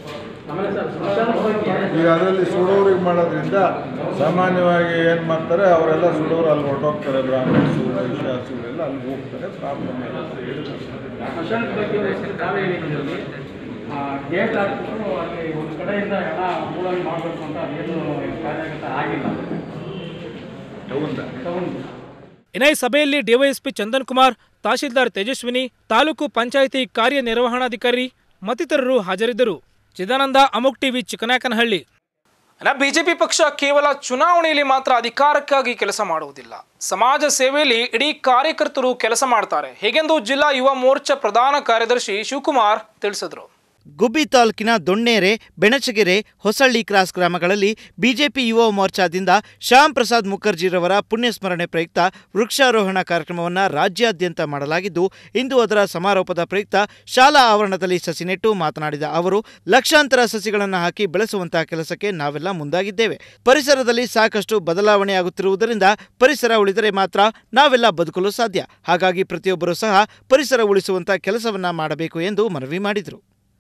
ಈಗ ಅದರಲ್ಲಿ ಸುಡೋರಿಗೆ ಮಾಡೋದ್ರಿಂದ ಸಾಮಾನ್ಯವಾಗಿ ಏನು ಮಾಡ್ತಾರೆ ಅವರೆಲ್ಲ ಸುಡೋರು ಅಲ್ಲಿ ಹೊರಟೋಗ್ತಾರೆ ಬ್ರಾಹ್ಮಣಸು ವೈಶ್ಯಾಸು ಇವರೆಲ್ಲ ಅಲ್ಲಿ ಹೋಗ್ತಾರೆ ಪ್ರಾಬ್ಲಮ್ ಸ್ಮಶಾನದ ಬಗ್ಗೆ ಒಂದ್ಸರಿ ತಾವೇ ಹೇಳಿದ್ರಲ್ಲಿ ಗೇಟ್ ಹಾಕ್ಬಿಟ್ಟು ಅಲ್ಲಿ ಒಂದು ಕಡೆಯಿಂದ ಹಣ ಮೂಲಂಗ್ ಮಾಡಬೇಕು ಅಂತ ಅದೇನು ಕಾರ್ಯಗತ ಆಗಿಲ್ಲ ತಗೊಂಡು ಇನ್ನು ಈ ಸಭೆಯಲ್ಲಿ ಡಿವೈಎಸ್ಪಿ ಚಂದನ್ ಕುಮಾರ್ ತಹಶೀಲ್ದಾರ್ ತೇಜಸ್ವಿನಿ ತಾಲೂಕು ಪಂಚಾಯಿತಿ ಕಾರ್ಯನಿರ್ವಹಣಾಧಿಕಾರಿ ಮತ್ತಿತರರು ಹಾಜರಿದ್ದರು ಚಿದಾನಂದ ಅಮುಕ್ ಟಿವಿ ಚಿಕ್ಕನಾಯಕನಹಳ್ಳಿ ಇನ್ನು ಬಿಜೆಪಿ ಪಕ್ಷ ಕೇವಲ ಚುನಾವಣೆಯಲ್ಲಿ ಮಾತ್ರ ಅಧಿಕಾರಕ್ಕಾಗಿ ಕೆಲಸ ಮಾಡುವುದಿಲ್ಲ ಸಮಾಜ ಸೇವೆಯಲ್ಲಿ ಇಡೀ ಕಾರ್ಯಕರ್ತರು ಕೆಲಸ ಮಾಡ್ತಾರೆ ಹೀಗೆಂದು ಜಿಲ್ಲಾ ಯುವ ಮೋರ್ಚಾ ಪ್ರಧಾನ ಕಾರ್ಯದರ್ಶಿ ಶಿವಕುಮಾರ್ ತಿಳಿಸಿದರು ಗುಬ್ಬಿ ತಾಲೂಕಿನ ದೊಣ್ಣೇರೆ ಬೆಣಚಗೆರೆ ಹೊಸಳ್ಳಿ ಕ್ರಾಸ್ ಗ್ರಾಮಗಳಲ್ಲಿ ಬಿಜೆಪಿ ಯುವ ಮೋರ್ಚಾದಿಂದ ಶ್ಯಾಮ್ ಪ್ರಸಾದ್ ಮುಖರ್ಜಿರವರ ಪುಣ್ಯಸ್ಮರಣೆ ಪ್ರಯುಕ್ತ ವೃಕ್ಷಾರೋಹಣ ಕಾರ್ಯಕ್ರಮವನ್ನು ರಾಜ್ಯಾದ್ಯಂತ ಮಾಡಲಾಗಿದ್ದು ಇಂದು ಅದರ ಸಮಾರೋಪದ ಪ್ರಯುಕ್ತ ಶಾಲಾ ಆವರಣದಲ್ಲಿ ಸಸಿ ನೆಟ್ಟು ಮಾತನಾಡಿದ ಅವರು ಲಕ್ಷಾಂತರ ಸಸಿಗಳನ್ನು ಹಾಕಿ ಬೆಳೆಸುವಂತಹ ಕೆಲಸಕ್ಕೆ ನಾವೆಲ್ಲ ಮುಂದಾಗಿದ್ದೇವೆ ಪರಿಸರದಲ್ಲಿ ಸಾಕಷ್ಟು ಬದಲಾವಣೆಯಾಗುತ್ತಿರುವುದರಿಂದ ಪರಿಸರ ಉಳಿದರೆ ಮಾತ್ರ ನಾವೆಲ್ಲ ಬದುಕಲು ಸಾಧ್ಯ ಹಾಗಾಗಿ ಪ್ರತಿಯೊಬ್ಬರೂ ಸಹ ಪರಿಸರ ಉಳಿಸುವಂತ ಕೆಲಸವನ್ನ ಮಾಡಬೇಕು ಎಂದು ಮನವಿ ಮಾಡಿದರು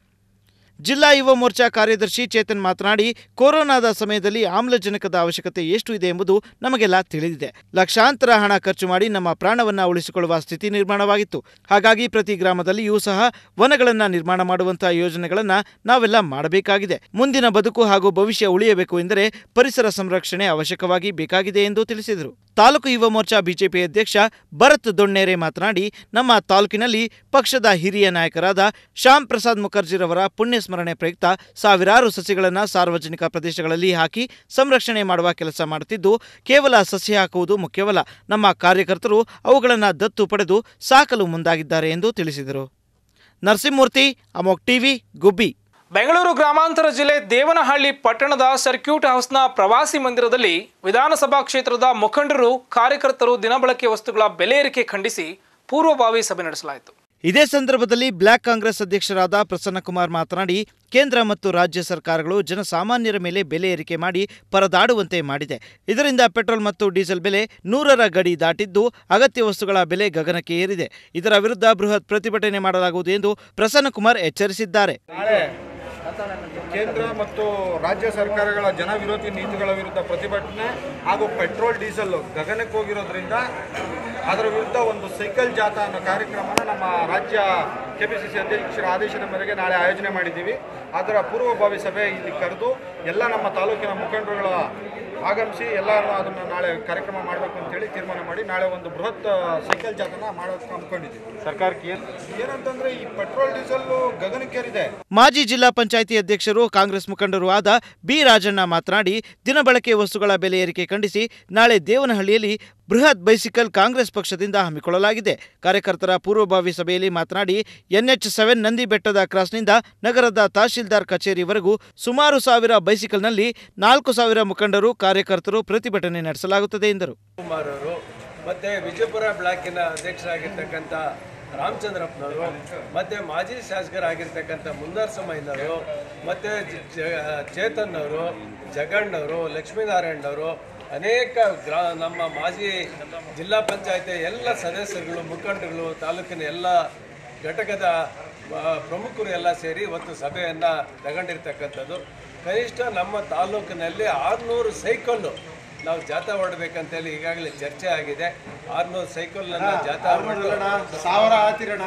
ಜಿಲ್ಲಾ ಯುವ ಮೋರ್ಚಾ ಕಾರ್ಯದರ್ಶಿ ಚೇತನ್ ಮಾತನಾಡಿ ಕೊರೋನಾದ ಸಮಯದಲ್ಲಿ ಆಮ್ಲಜನಕದ ಅವಶ್ಯಕತೆ ಎಷ್ಟು ಇದೆ ಎಂಬುದು ನಮಗೆಲ್ಲ ತಿಳಿದಿದೆ ಲಕ್ಷಾಂತರ ಹಣ ಖರ್ಚು ಮಾಡಿ ನಮ್ಮ ಪ್ರಾಣವನ್ನ ಉಳಿಸಿಕೊಳ್ಳುವ ಸ್ಥಿತಿ ನಿರ್ಮಾಣವಾಗಿತ್ತು ಹಾಗಾಗಿ ಪ್ರತಿ ಗ್ರಾಮದಲ್ಲಿಯೂ ಸಹ ವನಗಳನ್ನ ನಿರ್ಮಾಣ ಮಾಡುವಂತಹ ಯೋಜನೆಗಳನ್ನ ನಾವೆಲ್ಲ ಮಾಡಬೇಕಾಗಿದೆ ಮುಂದಿನ ಬದುಕು ಹಾಗೂ ಭವಿಷ್ಯ ಉಳಿಯಬೇಕು ಎಂದರೆ ಪರಿಸರ ಸಂರಕ್ಷಣೆ ಅವಶ್ಯಕವಾಗಿ ಬೇಕಾಗಿದೆ ಎಂದು ತಿಳಿಸಿದರು ತಾಲೂಕು ಯುವ ಮೋರ್ಚಾ ಬಿಜೆಪಿ ಅಧ್ಯಕ್ಷ ಭರತ್ ದೊಣ್ಣೇರೆ ಮಾತನಾಡಿ ನಮ್ಮ ತಾಲೂಕಿನಲ್ಲಿ ಪಕ್ಷದ ಹಿರಿಯ ನಾಯಕರಾದ ಶ್ಯಾಮ್ ಪ್ರಸಾದ್ ಮುಖರ್ಜಿರವರ ಪುಣ್ಯ ಸ್ಮರಣೆ ಪ್ರಯುಕ್ತ ಸಾವಿರಾರು ಸಸಿಗಳನ್ನು ಸಾರ್ವಜನಿಕ ಪ್ರದೇಶಗಳಲ್ಲಿ ಹಾಕಿ ಸಂರಕ್ಷಣೆ ಮಾಡುವ ಕೆಲಸ ಮಾಡುತ್ತಿದ್ದು ಕೇವಲ ಸಸಿ ಹಾಕುವುದು ಮುಖ್ಯವಲ್ಲ ನಮ್ಮ ಕಾರ್ಯಕರ್ತರು ಅವುಗಳನ್ನು ದತ್ತು ಪಡೆದು ಸಾಕಲು ಮುಂದಾಗಿದ್ದಾರೆ ಎಂದು ತಿಳಿಸಿದರು ನರಸಿಂಹಮೂರ್ತಿ ಅಮೋಕ್ ಟಿವಿ ಗುಬ್ಬಿ ಬೆಂಗಳೂರು ಗ್ರಾಮಾಂತರ ಜಿಲ್ಲೆ ದೇವನಹಳ್ಳಿ ಪಟ್ಟಣದ ಸರ್ಕ್ಯೂಟ್ ಹೌಸ್ನ ಪ್ರವಾಸಿ ಮಂದಿರದಲ್ಲಿ ವಿಧಾನಸಭಾ ಕ್ಷೇತ್ರದ ಮುಖಂಡರು ಕಾರ್ಯಕರ್ತರು ದಿನಬಳಕೆ ವಸ್ತುಗಳ ಬೆಲೆ ಏರಿಕೆ ಖಂಡಿಸಿ ಪೂರ್ವಭಾವಿ ಸಭೆ ನಡೆಸಲಾಯಿತು ಇದೇ ಸಂದರ್ಭದಲ್ಲಿ ಬ್ಲಾಕ್ ಕಾಂಗ್ರೆಸ್ ಅಧ್ಯಕ್ಷರಾದ ಪ್ರಸನ್ನಕುಮಾರ್ ಮಾತನಾಡಿ ಕೇಂದ್ರ ಮತ್ತು ರಾಜ್ಯ ಸರ್ಕಾರಗಳು ಜನಸಾಮಾನ್ಯರ ಮೇಲೆ ಬೆಲೆ ಏರಿಕೆ ಮಾಡಿ ಪರದಾಡುವಂತೆ ಮಾಡಿದೆ ಇದರಿಂದ ಪೆಟ್ರೋಲ್ ಮತ್ತು ಡೀಸೆಲ್ ಬೆಲೆ ನೂರರ ಗಡಿ ದಾಟಿದ್ದು ಅಗತ್ಯ ವಸ್ತುಗಳ ಬೆಲೆ ಗಗನಕ್ಕೆ ಏರಿದೆ ಇದರ ವಿರುದ್ಧ ಬೃಹತ್ ಪ್ರತಿಭಟನೆ ಮಾಡಲಾಗುವುದು ಎಂದು ಪ್ರಸನ್ನಕುಮಾರ್ ಎಚ್ಚರಿಸಿದ್ದಾರೆ ನಾಳೆ ಕೇಂದ್ರ ಮತ್ತು ರಾಜ್ಯ ಸರ್ಕಾರಗಳ ಜನ ವಿರೋಧಿ ನೀತಿಗಳ ವಿರುದ್ಧ ಪ್ರತಿಭಟನೆ ಹಾಗೂ ಪೆಟ್ರೋಲ್ ಡೀಸೆಲ್ ಗಗನಕ್ಕೆ ಹೋಗಿರೋದ್ರಿಂದ ಅದರ ವಿರುದ್ಧ ಒಂದು ಸೈಕಲ್ ಜಾಥಾ ಅನ್ನೋ ಕಾರ್ಯಕ್ರಮನ ನಮ್ಮ ರಾಜ್ಯ ಕೆಪಿಸಿಸಿ ಅಧ್ಯಕ್ಷರ ಆದೇಶದ ಮೇರೆಗೆ ನಾಳೆ ಆಯೋಜನೆ ಮಾಡಿದ್ದೀವಿ ಅದರ ಪೂರ್ವಭಾವಿ ಸಭೆ ಇಲ್ಲಿ ಕರೆದು ಎಲ್ಲ ನಮ್ಮ ತಾಲೂಕಿನ ಮುಖಂಡರುಗಳ ಆಗಮಿಸಿ ಎಲ್ಲರೂ ಅದನ್ನು ನಾಳೆ ಕಾರ್ಯಕ್ರಮ ಮಾಡಬೇಕು ಅಂತೇಳಿ ತೀರ್ಮಾನ ಮಾಡಿ ನಾಳೆ ಒಂದು ಬೃಹತ್ ಸೈಕಲ್ ಜಾಥಾನ ಮಾಡೋಕೆ ಅಂದ್ಕೊಂಡಿದ್ದೀವಿ ಸರ್ಕಾರಕ್ಕೆ ಏನು ಏನಂತಂದ್ರೆ ಈ ಪೆಟ್ರೋಲ್ ಡೀಸೆಲ್ ಗಗನಕ್ಕೇರಿದೆ ಮಾಜಿ ಜಿಲ್ಲಾ ಪಂಚಾಯಿತಿ ಅಧ್ಯಕ್ಷರು ಕಾಂಗ್ರೆಸ್ ಮುಖಂಡರು ಆದ ಬಿ ರಾಜಣ್ಣ ಮಾತನಾಡಿ ದಿನಬಳಕೆ ವಸ್ತುಗಳ ಬೆಲೆ ಏರಿಕೆ ಖಂಡಿಸಿ ನಾಳೆ ದೇವನಹಳ್ಳಿಯಲ್ಲಿ ಬೃಹತ್ ಬೈಸಿಕಲ್ ಕಾಂಗ್ರೆಸ್ ಪಕ್ಷದಿಂದ ಹಮ್ಮಿಕೊಳ್ಳಲಾಗಿದೆ ಕಾರ್ಯಕರ್ತರ ಪೂರ್ವಭಾವಿ ಸಭೆಯಲ್ಲಿ ಮಾತನಾಡಿ ಎನ್ಎಚ್ ಸೆವೆನ್ ನಂದಿ ಬೆಟ್ಟದ ಕ್ರಾಸ್ನಿಂದ ನಗರದ ತಹಶೀಲ್ದಾರ್ ಕಚೇರಿವರೆಗೂ ಸುಮಾರು ಸಾವಿರ ಬೈಸಿಕಲ್ನಲ್ಲಿ ನಾಲ್ಕು ಸಾವಿರ ಮುಖಂಡರು ಕಾರ್ಯಕರ್ತರು ಪ್ರತಿಭಟನೆ ನಡೆಸಲಾಗುತ್ತದೆ ಎಂದರು ಕುಮಾರ್ ಅವರು ಮತ್ತೆ ವಿಜಯಪುರ ಬ್ಲಾಕಿನ ಅಧ್ಯಕ್ಷರಾಗಿರ್ತಕ್ಕಂಥ ರಾಮಚಂದ್ರಪ್ಪನವರು ಮತ್ತೆ ಮಾಜಿ ಶಾಸಕರಾಗಿರ್ತಕ್ಕಂಥ ಮುನ್ನರಸಮ್ಮಯ್ಯನವರು ಮತ್ತೆ ಜ- ಜ- ಚೇತನ್ ಅವರು ಜಗಣ್ಣವರು ಲಕ್ಷ್ಮೀನಾರಾಯಣವರು ಅನೇಕ ಗ್ರಾ ನಮ್ಮ ಮಾಜಿ ಜಿಲ್ಲಾ ಪಂಚಾಯತಿ ಎಲ್ಲ ಸದಸ್ಯರುಗಳು ಮುಖಂಡರುಗಳು ತಾಲೂಕಿನ ಎಲ್ಲ ಘಟಕದ ಆ, ಪ್ರಮುಖರು ಎಲ್ಲ ಸೇರಿ ಇವತ್ತು ಸಭೆಯನ್ನು ತಗೊಂಡಿರ್ತಕ್ಕಂಥದ್ದು ಕನಿಷ್ಠ ನಮ್ಮ ತಾಲೂಕಿನಲ್ಲಿ ಆರುನೂರು ಸೈಕಲ್ಲು ನಾವು ಜಾಥಾ ಹೊರಡ್ಬೇಕಂತೇಳಿ ಈಗಾಗಲೇ ಚರ್ಚೆ ಆಗಿದೆ ಆರುನೂರು ಸೈಕಲ್ನ ಜಾಥಾ ಹೊರಡು ಸಾವಿರ ಆತಿರಣ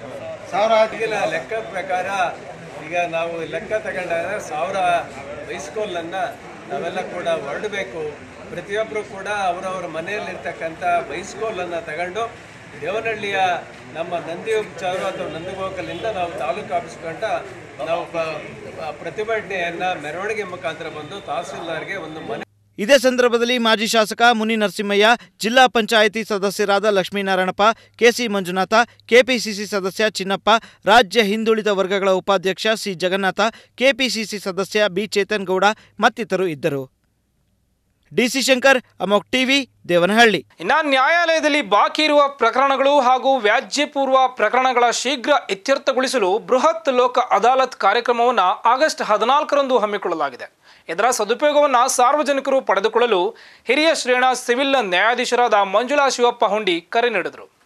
ಸಾವಿರ ಈಗಿನ ಲೆಕ್ಕ ಪ್ರಕಾರ ಈಗ ನಾವು ಲೆಕ್ಕ ತಗೊಂಡಾಗ ಸಾವಿರ ಬೈಸ್ಕೋಲನ್ನು ನಾವೆಲ್ಲ ಕೂಡ ಹೊರಡಬೇಕು ಪ್ರತಿಯೊಬ್ಬರು ಕೂಡ ಅವರವರ ಮನೆಯಲ್ಲಿರ್ತಕ್ಕಂಥ ಬೈಸ್ಕೋಲನ್ನು ತಗೊಂಡು ದೇವನಹಳ್ಳಿಯ ನಮ್ಮ ನಂದಿ ಉಪಚಾರ ಅಥವಾ ನಂದಿಗೋಕಲಿಂದ ನಾವು ತಾಲೂಕು ಆಫೀಸ್ ಗಂಟ ನಾವು ಪ- ಪ್ರತಿಭಟನೆಯನ್ನು ಮೆರವಣಿಗೆ ಮುಖಾಂತರ ಬಂದು ತಹಸೀಲ್ದಾರ್ಗೆ ಒಂದು ಮನೆ ಇದೇ ಸಂದರ್ಭದಲ್ಲಿ ಮಾಜಿ ಶಾಸಕ ಮುನಿ ನರಸಿಂಹಯ್ಯ ಜಿಲ್ಲಾ ಪಂಚಾಯಿತಿ ಸದಸ್ಯರಾದ ಲಕ್ಷ್ಮೀನಾರಾಯಣಪ್ಪ ಕೆಸಿ ಮಂಜುನಾಥ ಕೆಪಿಸಿಸಿ ಸದಸ್ಯ ಚಿನ್ನಪ್ಪ ರಾಜ್ಯ ಹಿಂದುಳಿದ ವರ್ಗಗಳ ಉಪಾಧ್ಯಕ್ಷ ಸಿ ಜಗನ್ನಾಥ ಕೆಪಿಸಿಸಿ ಸದಸ್ಯ ಬಿ ಚೇತನ್ ಗೌಡ ಮತ್ತಿತರರು ಇದ್ದರು ಡಿಸಿ ಶಂಕರ್ ಅಮೋಕ್ ಟಿವಿ ದೇವನಹಳ್ಳಿ ಇನ್ನ ನ್ಯಾಯಾಲಯದಲ್ಲಿ ಬಾಕಿ ಇರುವ ಪ್ರಕರಣಗಳು ಹಾಗೂ ವ್ಯಾಜ್ಯಪೂರ್ವ ಪ್ರಕರಣಗಳ ಶೀಘ್ರ ಇತ್ಯರ್ಥಗೊಳಿಸಲು ಬೃಹತ್ ಲೋಕ ಅದಾಲತ್ ಕಾರ್ಯಕ್ರಮವನ್ನು ಆಗಸ್ಟ್ ಹದಿನಾಲ್ಕರಂದು ಹಮ್ಮಿಕೊಳ್ಳಲಾಗಿದೆ ಇದರ ಸದುಪಯೋಗವನ್ನು ಸಾರ್ವಜನಿಕರು ಪಡೆದುಕೊಳ್ಳಲು ಹಿರಿಯ ಶ್ರೇಣ ಸಿವಿಲ್ ನ್ಯಾಯಾಧೀಶರಾದ ಮಂಜುಳಾ ಶಿವಪ್ಪ ಹುಂಡಿ ಕರೆ ನೀಡಿದರು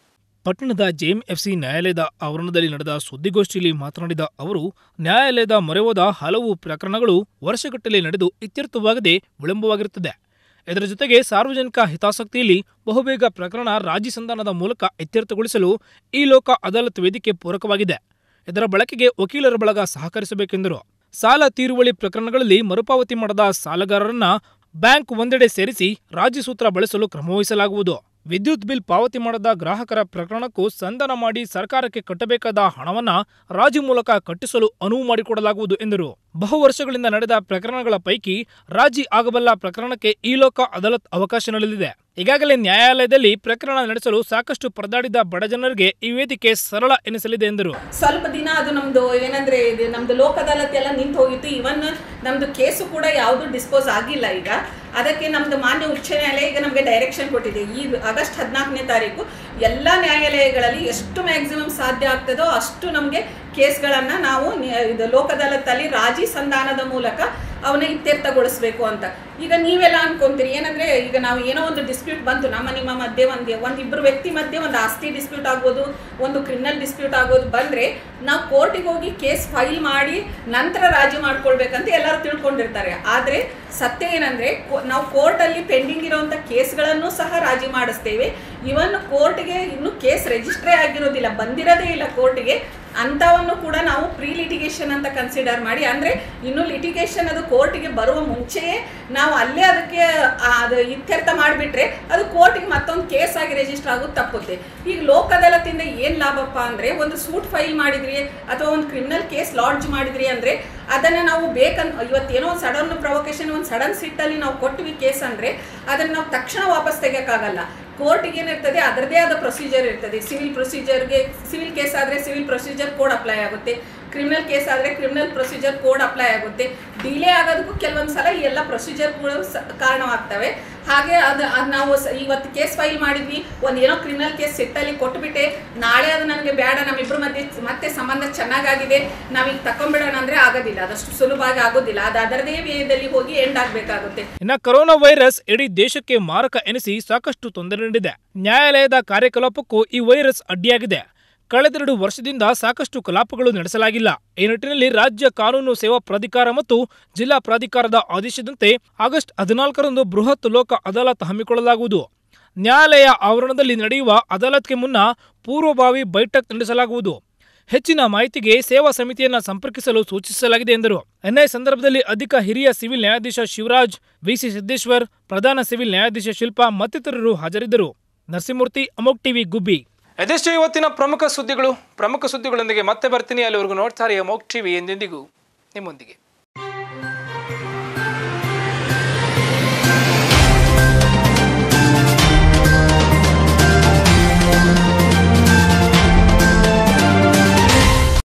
ಪಟ್ಟಣದ ಜೆಎಂಎಫ್ಸಿ ನ್ಯಾಯಾಲಯದ ಆವರಣದಲ್ಲಿ ನಡೆದ ಸುದ್ದಿಗೋಷ್ಠಿಯಲ್ಲಿ ಮಾತನಾಡಿದ ಅವರು ನ್ಯಾಯಾಲಯದ ಮೊರೆ ಹೋದ ಹಲವು ಪ್ರಕರಣಗಳು ವರ್ಷಗಟ್ಟಲೆ ನಡೆದು ಇತ್ಯರ್ಥವಾಗದೆ ವಿಳಂಬವಾಗಿರುತ್ತದೆ ಇದರ ಜೊತೆಗೆ ಸಾರ್ವಜನಿಕ ಹಿತಾಸಕ್ತಿಯಲ್ಲಿ ಬಹುಬೇಗ ಪ್ರಕರಣ ರಾಜಿ ಸಂಧಾನದ ಮೂಲಕ ಇತ್ಯರ್ಥಗೊಳಿಸಲು ಈ ಲೋಕ ಅದಾಲತ್ ವೇದಿಕೆ ಪೂರಕವಾಗಿದೆ ಇದರ ಬಳಕೆಗೆ ವಕೀಲರ ಬಳಗ ಸಹಕರಿಸಬೇಕೆಂದರು ಸಾಲ ತೀರುವಳಿ ಪ್ರಕರಣಗಳಲ್ಲಿ ಮರುಪಾವತಿ ಮಾಡದ ಸಾಲಗಾರರನ್ನ ಬ್ಯಾಂಕ್ ಒಂದೆಡೆ ಸೇರಿಸಿ ರಾಜಿ ಸೂತ್ರ ಬಳಸಲು ಕ್ರಮವಹಿಸಲಾಗುವುದು ವಿದ್ಯುತ್ ಬಿಲ್ ಪಾವತಿ ಮಾಡದ ಗ್ರಾಹಕರ ಪ್ರಕರಣಕ್ಕೂ ಸಂಧಾನ ಮಾಡಿ ಸರ್ಕಾರಕ್ಕೆ ಕಟ್ಟಬೇಕಾದ ಹಣವನ್ನ ರಾಜಿ ಮೂಲಕ ಕಟ್ಟಿಸಲು ಅನುವು ಮಾಡಿಕೊಡಲಾಗುವುದು ಎಂದರು ಬಹು ವರ್ಷಗಳಿಂದ ನಡೆದ ಪ್ರಕರಣಗಳ ಪೈಕಿ ರಾಜಿ ಆಗಬಲ್ಲ ಪ್ರಕರಣಕ್ಕೆ ಈ ಲೋಕ ಅದಾಲತ್ ಅವಕಾಶ ನೀಡಲಿದೆ ಈಗಾಗಲೇ ನ್ಯಾಯಾಲಯದಲ್ಲಿ ಪ್ರಕರಣ ನಡೆಸಲು ಸಾಕಷ್ಟು ಪರದಾಡಿದ ಬಡಜನರಿಗೆ ಈ ವೇದಿಕೆ ಸರಳ ಎನಿಸಲಿದೆ ಎಂದರು ಸ್ವಲ್ಪ ದಿನ ಅದು ನಮ್ದು ಏನಂದ್ರೆ ಇದು ನಮ್ದು ಲೋಕ ಅದಾಲತ್ ಎಲ್ಲ ನಿಂತು ಹೋಗಿತ್ತು ಇವನ್ ನಮ್ದು ಕೇಸು ಕೂಡ ಯಾವುದು ಡಿಸ್ಪೋಸ್ ಆಗಿಲ್ಲ ಈಗ ಅದಕ್ಕೆ ನಮ್ದು ಮಾನ್ಯ ಉಚ್ಚ ನ್ಯಾಯಾಲಯ ಈಗ ನಮಗೆ ಡೈರೆಕ್ಷನ್ ಕೊಟ್ಟಿದೆ ಈ ಆಗಸ್ಟ್ ಹದಿನಾಲ್ಕನೇ ತಾರೀಕು ಎಲ್ಲ ನ್ಯಾಯಾಲಯಗಳಲ್ಲಿ ಎಷ್ಟು ಮ್ಯಾಕ್ಸಿಮಮ್ ಸಾಧ್ಯ ಆಗ್ತದೋ ಅಷ್ಟು ನಮಗೆ ಕೇಸ್ಗಳನ್ನು ನಾವು ನ್ಯ- ಇದು ಲೋಕ ಅದಾಲತ್ತಲ್ಲಿ ರಾಜಿ ಸಂಧಾನದ ಮೂಲಕ ಅವನ್ನ ಇತ್ಯರ್ಥಗೊಳಿಸ್ಬೇಕು ಅಂತ ಈಗ ನೀವೆಲ್ಲ ಅನ್ಕೊಂತೀರಿ ಏನಂದ್ರೆ ಈಗ ನಾವು ಏನೋ ಒಂದು ಡಿಸ್ಪ್ಯೂಟ್ ಬಂತು ನಮ್ಮ ನಿಮ್ಮ ಮಧ್ಯೆ ಒಂದು ಒಂದಿಬ್ಬರು ವ್ಯಕ್ತಿ ಮಧ್ಯೆ ಒಂದು ಆಸ್ತಿ ಡಿಸ್ಪ್ಯೂಟ್ ಆಗ್ಬೋದು ಒಂದು ಕ್ರಿಮಿನಲ್ ಡಿಸ್ಪ್ಯೂಟ್ ಆಗೋದು ಬಂದ್ರೆ ನಾವು ಕೋರ್ಟಿಗೆ ಹೋಗಿ ಕೇಸ್ ಫೈಲ್ ಮಾಡಿ ನಂತರ ರಾಜಿ ಮಾಡ್ಕೊಳ್ಬೇಕಂತ ಎಲ್ಲರೂ ತಿಳ್ಕೊಂಡಿರ್ತಾರೆ ಆದರೆ ಸತ್ಯ ಏನಂದ್ರೆ ಕೋ- ನಾವು ಕೋರ್ಟಲ್ಲಿ ಪೆಂಡಿಂಗ್ ಇರುವಂಥ ಕೇಸ್ಗಳನ್ನು ಸಹ ರಾಜಿ ಮಾಡಿಸ್ತೇವೆ ಇವನ್ ಕೋರ್ಟ್ಗೆ ಇನ್ನೂ ಕೇಸ್ ರಿಜಿಸ್ಟ್ರೇ ಆಗಿರೋದಿಲ್ಲ ಬಂದಿರೋದೇ ಇಲ್ಲ ಕೋರ್ಟಿಗೆ ಅಂಥವನ್ನು ಕೂಡ ನಾವು ಪ್ರೀ ಲಿಟಿಗೇಷನ್ ಅಂತ ಕನ್ಸಿಡರ್ ಮಾಡಿ ಅಂದರೆ ಇನ್ನು ಲಿಟಿಗೇಷನ್ ಅದು ಕೋರ್ಟಿಗೆ ಬರುವ ಮುಂಚೆಯೇ ನಾವು ಅಲ್ಲೇ ಅದಕ್ಕೆ ಆ, ಅದು ಇತ್ಯರ್ಥ ಮಾಡಿಬಿಟ್ರೆ ಅದು ಕೋರ್ಟಿಗೆ ಮತ್ತೊಂದು ಕೇಸ್ ಆಗಿ ರಿಜಿಸ್ಟರ್ ಆಗೋದು ತಪ್ಪುತ್ತೆ ಈಗ ಲೋಕ ಅದಾಲತಿಂದ ಏನು ಲಾಭಪ್ಪ ಅಂದರೆ ಒಂದು ಸೂಟ್ ಫೈಲ್ ಮಾಡಿದ್ರಿ ಅಥವಾ ಒಂದು ಕ್ರಿಮಿನಲ್ ಕೇಸ್ ಲಾಡ್ಜ್ ಮಾಡಿದ್ರಿ ಅಂದರೆ ಅದನ್ನು ನಾವು ಬೇಕನ್ ಇವತ್ತೇನೋ ಒಂದು ಸಡನ್ ಪ್ರೊವೊಕೇಶನ್ ಒಂದು ಸಡನ್ ಸಿಟ್ಟಲ್ಲಿ ನಾವು ಕೊಟ್ವಿ ಕೇಸ್ ಅಂದರೆ ಅದನ್ನು ನಾವು ತಕ್ಷಣ ವಾಪಸ್ ತೆಗಿಯೋಕ್ಕಾಗಲ್ಲ ಕೋರ್ಟಿಗೆ ಏನಿರ್ತದೆ ಅದರದೇ ಆದ ಪ್ರೊಸೀಜರ್ ಇರ್ತದೆ ಸಿವಿಲ್ ಪ್ರೊಸೀಜರ್ಗೆ ಸಿವಿಲ್ ಕೇಸ್ ಆದರೆ ಸಿವಿಲ್ ಪ್ರೊಸೀಜರ್ ಕೋಡ್ ಅಪ್ಲೈ ಆಗುತ್ತೆ ಕ್ರಿಮಿನಲ್ ಕೇಸ್ ಆದರೆ ಕ್ರಿಮಿನಲ್ ಪ್ರೊಸೀಜರ್ ಕೋಡ್ ಅಪ್ಲೈ ಆಗುತ್ತೆ ಡಿಲೇ ಆಗೋದಕ್ಕೂ ಕೆಲವೊಂದು ಸಲ ಈ ಎಲ್ಲ ಪ್ರೊಸೀಜರ್ಗಳು ಸ ಕಾರಣವಾಗ್ತವೆ ಹಾಗೆ ಅದು ಅದು ನಾವು ಸ- ಇವತ್ತು ಕೇಸ್ ಫೈಲ್ ಮಾಡಿದ್ವಿ ಒಂದು ಏನೋ ಕ್ರಿಮಿನಲ್ ಕೇಸ್ ಸಿಟ್ಟಲ್ಲಿ ಕೊಟ್ಬಿಟ್ಟೆ ನಾಳೆ ಅದು ನನಗೆ ಬೇಡ ನಮ್ಮಿಬ್ಬರ ಮಧ್ಯೆ ಮತ್ತೆ ಸಂಬಂಧ ಚೆನ್ನಾಗಾಗಿದೆ ನಾವೀಗ ತಕೊಂಡ್ಬಿಡೋಣ ಅಂದರೆ ಆಗೋದಿಲ್ಲ ಅದಷ್ಟು ಸುಲಭವಾಗಿ ಆಗೋದಿಲ್ಲ ಅದು ಅದರದೇ ವೇಯದಲ್ಲಿ ಹೋಗಿ ಎಂಡ್ ಆಗಬೇಕಾಗುತ್ತೆ ಇನ್ನ ಕೊರೋನಾ ವೈರಸ್ ಇಡೀ ದೇಶಕ್ಕೆ ಮಾರಕ ಎನಿಸಿ ಸಾಕಷ್ಟು ತೊಂದರೆ ನೀಡಿದೆ ನ್ಯಾಯಾಲಯದ ಕಾರ್ಯಕಲಾಪಕ್ಕೂ ಈ ವೈರಸ್ ಅಡ್ಡಿಯಾಗಿದೆ ಕಳೆದೆರಡು ವರ್ಷದಿಂದ ಸಾಕಷ್ಟು ಕಲಾಪಗಳು ನಡೆಸಲಾಗಿಲ್ಲ ಈ ನಿಟ್ಟಿನಲ್ಲಿ ರಾಜ್ಯ ಕಾನೂನು ಸೇವಾ ಪ್ರಾಧಿಕಾರ ಮತ್ತು ಜಿಲ್ಲಾ ಪ್ರಾಧಿಕಾರದ ಆದೇಶದಂತೆ ಆಗಸ್ಟ್ ಹದಿನಾಲ್ಕರಂದು ಬೃಹತ್ ಲೋಕ ಅದಾಲತ್ ಹಮ್ಮಿಕೊಳ್ಳಲಾಗುವುದು ನ್ಯಾಯಾಲಯ ಆವರಣದಲ್ಲಿ ನಡೆಯುವ ಅದಾಲತ್ಗೆ ಮುನ್ನ ಪೂರ್ವಭಾವಿ ಬೈಠಕ್ ನಡೆಸಲಾಗುವುದು ಹೆಚ್ಚಿನ ಮಾಹಿತಿಗೆ ಸೇವಾ ಸಮಿತಿಯನ್ನ ಸಂಪರ್ಕಿಸಲು ಸೂಚಿಸಲಾಗಿದೆ ಎಂದರು ಎನ್ಐ ಸಂದರ್ಭದಲ್ಲಿ ಅಧಿಕ ಹಿರಿಯ ಸಿವಿಲ್ ನ್ಯಾಯಾಧೀಶ ಶಿವರಾಜ್ ವಿಸಿ ಸಿದ್ದೇಶ್ವರ್ ಪ್ರಧಾನ ಸಿವಿಲ್ ನ್ಯಾಯಾಧೀಶ ಶಿಲ್ಪಾ ಮತ್ತಿತರರು ಹಾಜರಿದ್ದರು ನರಸಿಂಹಮೂರ್ತಿ ಅಮೋಕ್ ಟಿವಿ ಗುಬ್ಬಿ ಅದೆಷ್ಟೇ ಇವತ್ತಿನ ಪ್ರಮುಖ ಸುದ್ದಿಗಳು ಪ್ರಮುಖ ಸುದ್ದಿಗಳೊಂದಿಗೆ ಮತ್ತೆ ಬರ್ತೀನಿ ಅಲ್ಲಿವರೆಗೂ ನೋಡ್ತಾರೆ ಅಮೋಕ್ ಟಿವಿ ಎಂದೆಂದಿಗೂ ನಿಮ್ಮೊಂದಿಗೆ